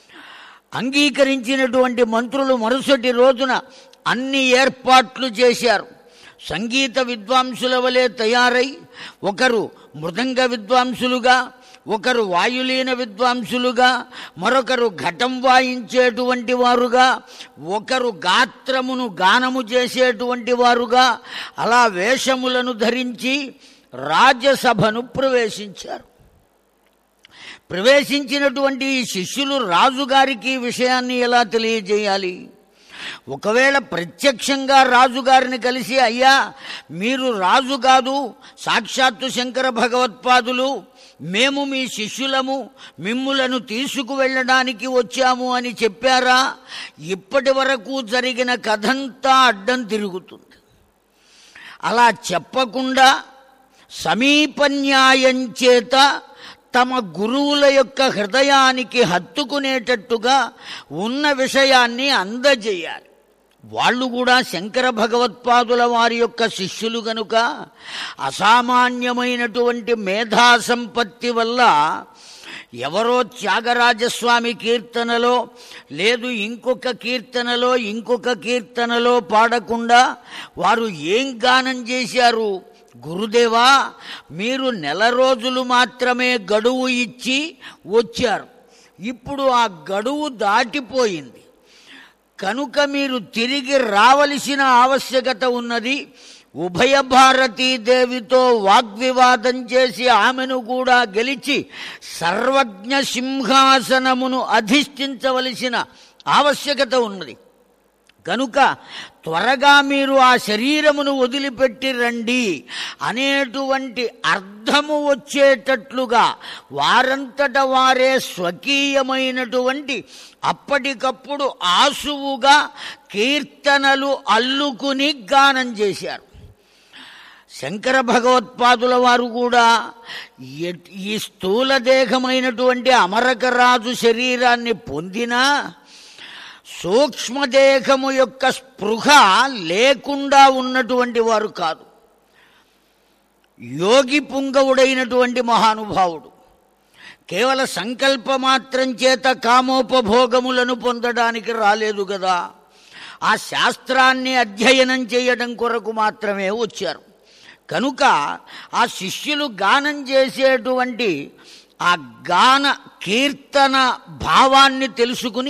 అంగీకరించినటువంటి మంత్రులు మరుసటి రోజున అన్ని ఏర్పాట్లు చేశారు సంగీత విద్వాంసుల వలె తయారై ఒకరు మృదంగ విద్వాంసులుగా ఒకరు వాయులీన విద్వాంసులుగా మరొకరు ఘటం వాయించేటువంటి వారుగా ఒకరు గాత్రమును గానము చేసేటువంటి వారుగా అలా వేషములను ధరించి రాజ్యసభను ప్రవేశించారు ప్రవేశించినటువంటి ఈ శిష్యులు రాజుగారికి ఈ విషయాన్ని ఎలా తెలియజేయాలి ఒకవేళ ప్రత్యక్షంగా రాజుగారిని కలిసి అయ్యా మీరు రాజు కాదు సాక్షాత్తు శంకర భగవత్పాదులు మేము మీ శిష్యులము మిమ్ములను తీసుకువెళ్ళడానికి వచ్చాము అని చెప్పారా ఇప్పటి వరకు జరిగిన కథంతా అడ్డం తిరుగుతుంది అలా చెప్పకుండా సమీప న్యాయం చేత తమ గురువుల యొక్క హృదయానికి హత్తుకునేటట్టుగా ఉన్న విషయాన్ని అందజేయాలి వాళ్ళు కూడా శంకర భగవత్పాదుల వారి యొక్క శిష్యులు గనుక అసామాన్యమైనటువంటి మేధా సంపత్తి వల్ల ఎవరో త్యాగరాజస్వామి కీర్తనలో లేదు ఇంకొక కీర్తనలో ఇంకొక కీర్తనలో పాడకుండా వారు ఏం గానం చేశారు గురుదేవా మీరు నెల రోజులు మాత్రమే గడువు ఇచ్చి వచ్చారు ఇప్పుడు ఆ గడువు దాటిపోయింది కనుక మీరు తిరిగి రావలసిన ఆవశ్యకత ఉన్నది ఉభయ భారతీ దేవితో వాగ్వివాదం చేసి ఆమెను కూడా గెలిచి సర్వజ్ఞ సింహాసనమును అధిష్ఠించవలసిన ఆవశ్యకత ఉన్నది కనుక త్వరగా మీరు ఆ శరీరమును వదిలిపెట్టి రండి అనేటువంటి అర్థము వచ్చేటట్లుగా వారంతట వారే స్వకీయమైనటువంటి అప్పటికప్పుడు ఆసువుగా కీర్తనలు అల్లుకుని గానం చేశారు శంకర భగవత్పాదుల వారు కూడా ఎట్- ఈ స్థూల దేహమైనటువంటి అమరకరాజు శరీరాన్ని పొందినా సూక్ష్మదేహము యొక్క స్పృహ లేకుండా ఉన్నటువంటి వారు కాదు యోగి పుంగవుడైనటువంటి మహానుభావుడు కేవల సంకల్ప మాత్రం చేత కామోపభోగములను పొందడానికి రాలేదు కదా ఆ శాస్త్రాన్ని అధ్యయనం చేయడం కొరకు మాత్రమే వచ్చారు కనుక ఆ శిష్యులు గానం చేసేటువంటి ఆ గాన కీర్తన భావాన్ని తెలుసుకుని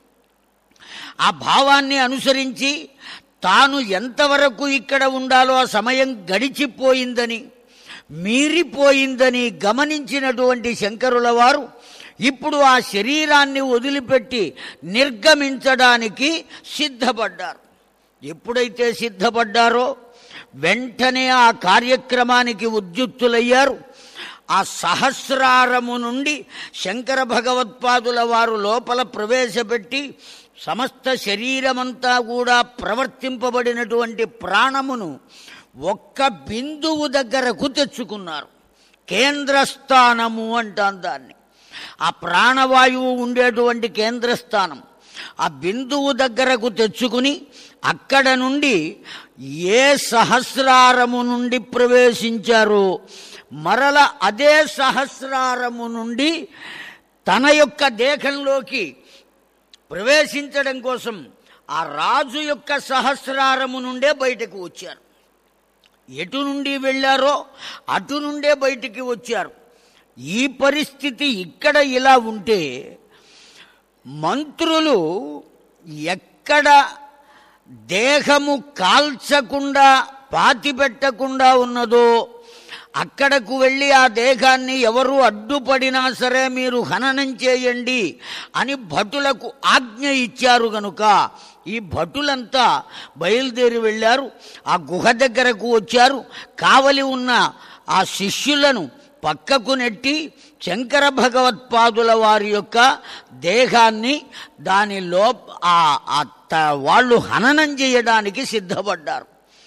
ఆ భావాన్ని అనుసరించి తాను ఎంతవరకు ఇక్కడ ఉండాలో ఆ సమయం గడిచిపోయిందని మీరిపోయిందని గమనించినటువంటి శంకరుల వారు ఇప్పుడు ఆ శరీరాన్ని వదిలిపెట్టి నిర్గమించడానికి సిద్ధపడ్డారు ఎప్పుడైతే సిద్ధపడ్డారో వెంటనే ఆ కార్యక్రమానికి ఉద్యుక్తులయ్యారు ఆ సహస్రారము నుండి శంకర భగవత్పాదుల వారు లోపల ప్రవేశపెట్టి సమస్త శరీరమంతా కూడా ప్రవర్తింపబడినటువంటి ప్రాణమును ఒక్క బిందువు దగ్గరకు తెచ్చుకున్నారు కేంద్రస్థానము అంటాం దాన్ని ఆ ప్రాణవాయువు ఉండేటువంటి కేంద్రస్థానం ఆ బిందువు దగ్గరకు తెచ్చుకుని అక్కడ నుండి ఏ సహస్రారము నుండి ప్రవేశించారో మరల అదే సహస్రారము నుండి తన యొక్క దేహంలోకి ప్రవేశించడం కోసం ఆ రాజు యొక్క సహస్రారము నుండే బయటకు వచ్చారు ఎటు నుండి వెళ్ళారో అటు నుండే బయటికి వచ్చారు ఈ పరిస్థితి ఇక్కడ ఇలా ఉంటే మంత్రులు ఎక్కడ దేహము కాల్చకుండా పాతిపెట్టకుండా ఉన్నదో అక్కడకు వెళ్ళి ఆ దేహాన్ని ఎవరు అడ్డుపడినా సరే మీరు హననం చేయండి అని భటులకు ఆజ్ఞ ఇచ్చారు గనుక ఈ భటులంతా బయలుదేరి వెళ్ళారు ఆ గుహ దగ్గరకు వచ్చారు కావలి ఉన్న ఆ శిష్యులను పక్కకు నెట్టి శంకర భగవత్పాదుల వారి యొక్క దేహాన్ని దాని లో ఆ- ఆ త- వాళ్ళు హననం చేయడానికి సిద్ధపడ్డారు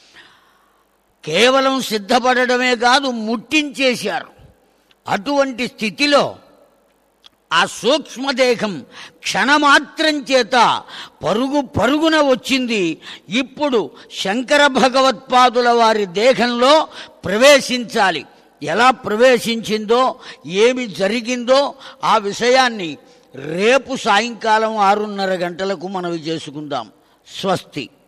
కేవలం సిద్ధపడడమే కాదు ముట్టించేశారు అటువంటి స్థితిలో ఆ సూక్ష్మదేహం క్షణమాత్రం చేత పరుగు పరుగున వచ్చింది ఇప్పుడు శంకర భగవత్పాదుల వారి దేహంలో ప్రవేశించాలి ఎలా ప్రవేశించిందో ఏమి జరిగిందో ఆ విషయాన్ని రేపు సాయంకాలం ఆరున్నర గంటలకు మనవి చేసుకుందాం స్వస్తి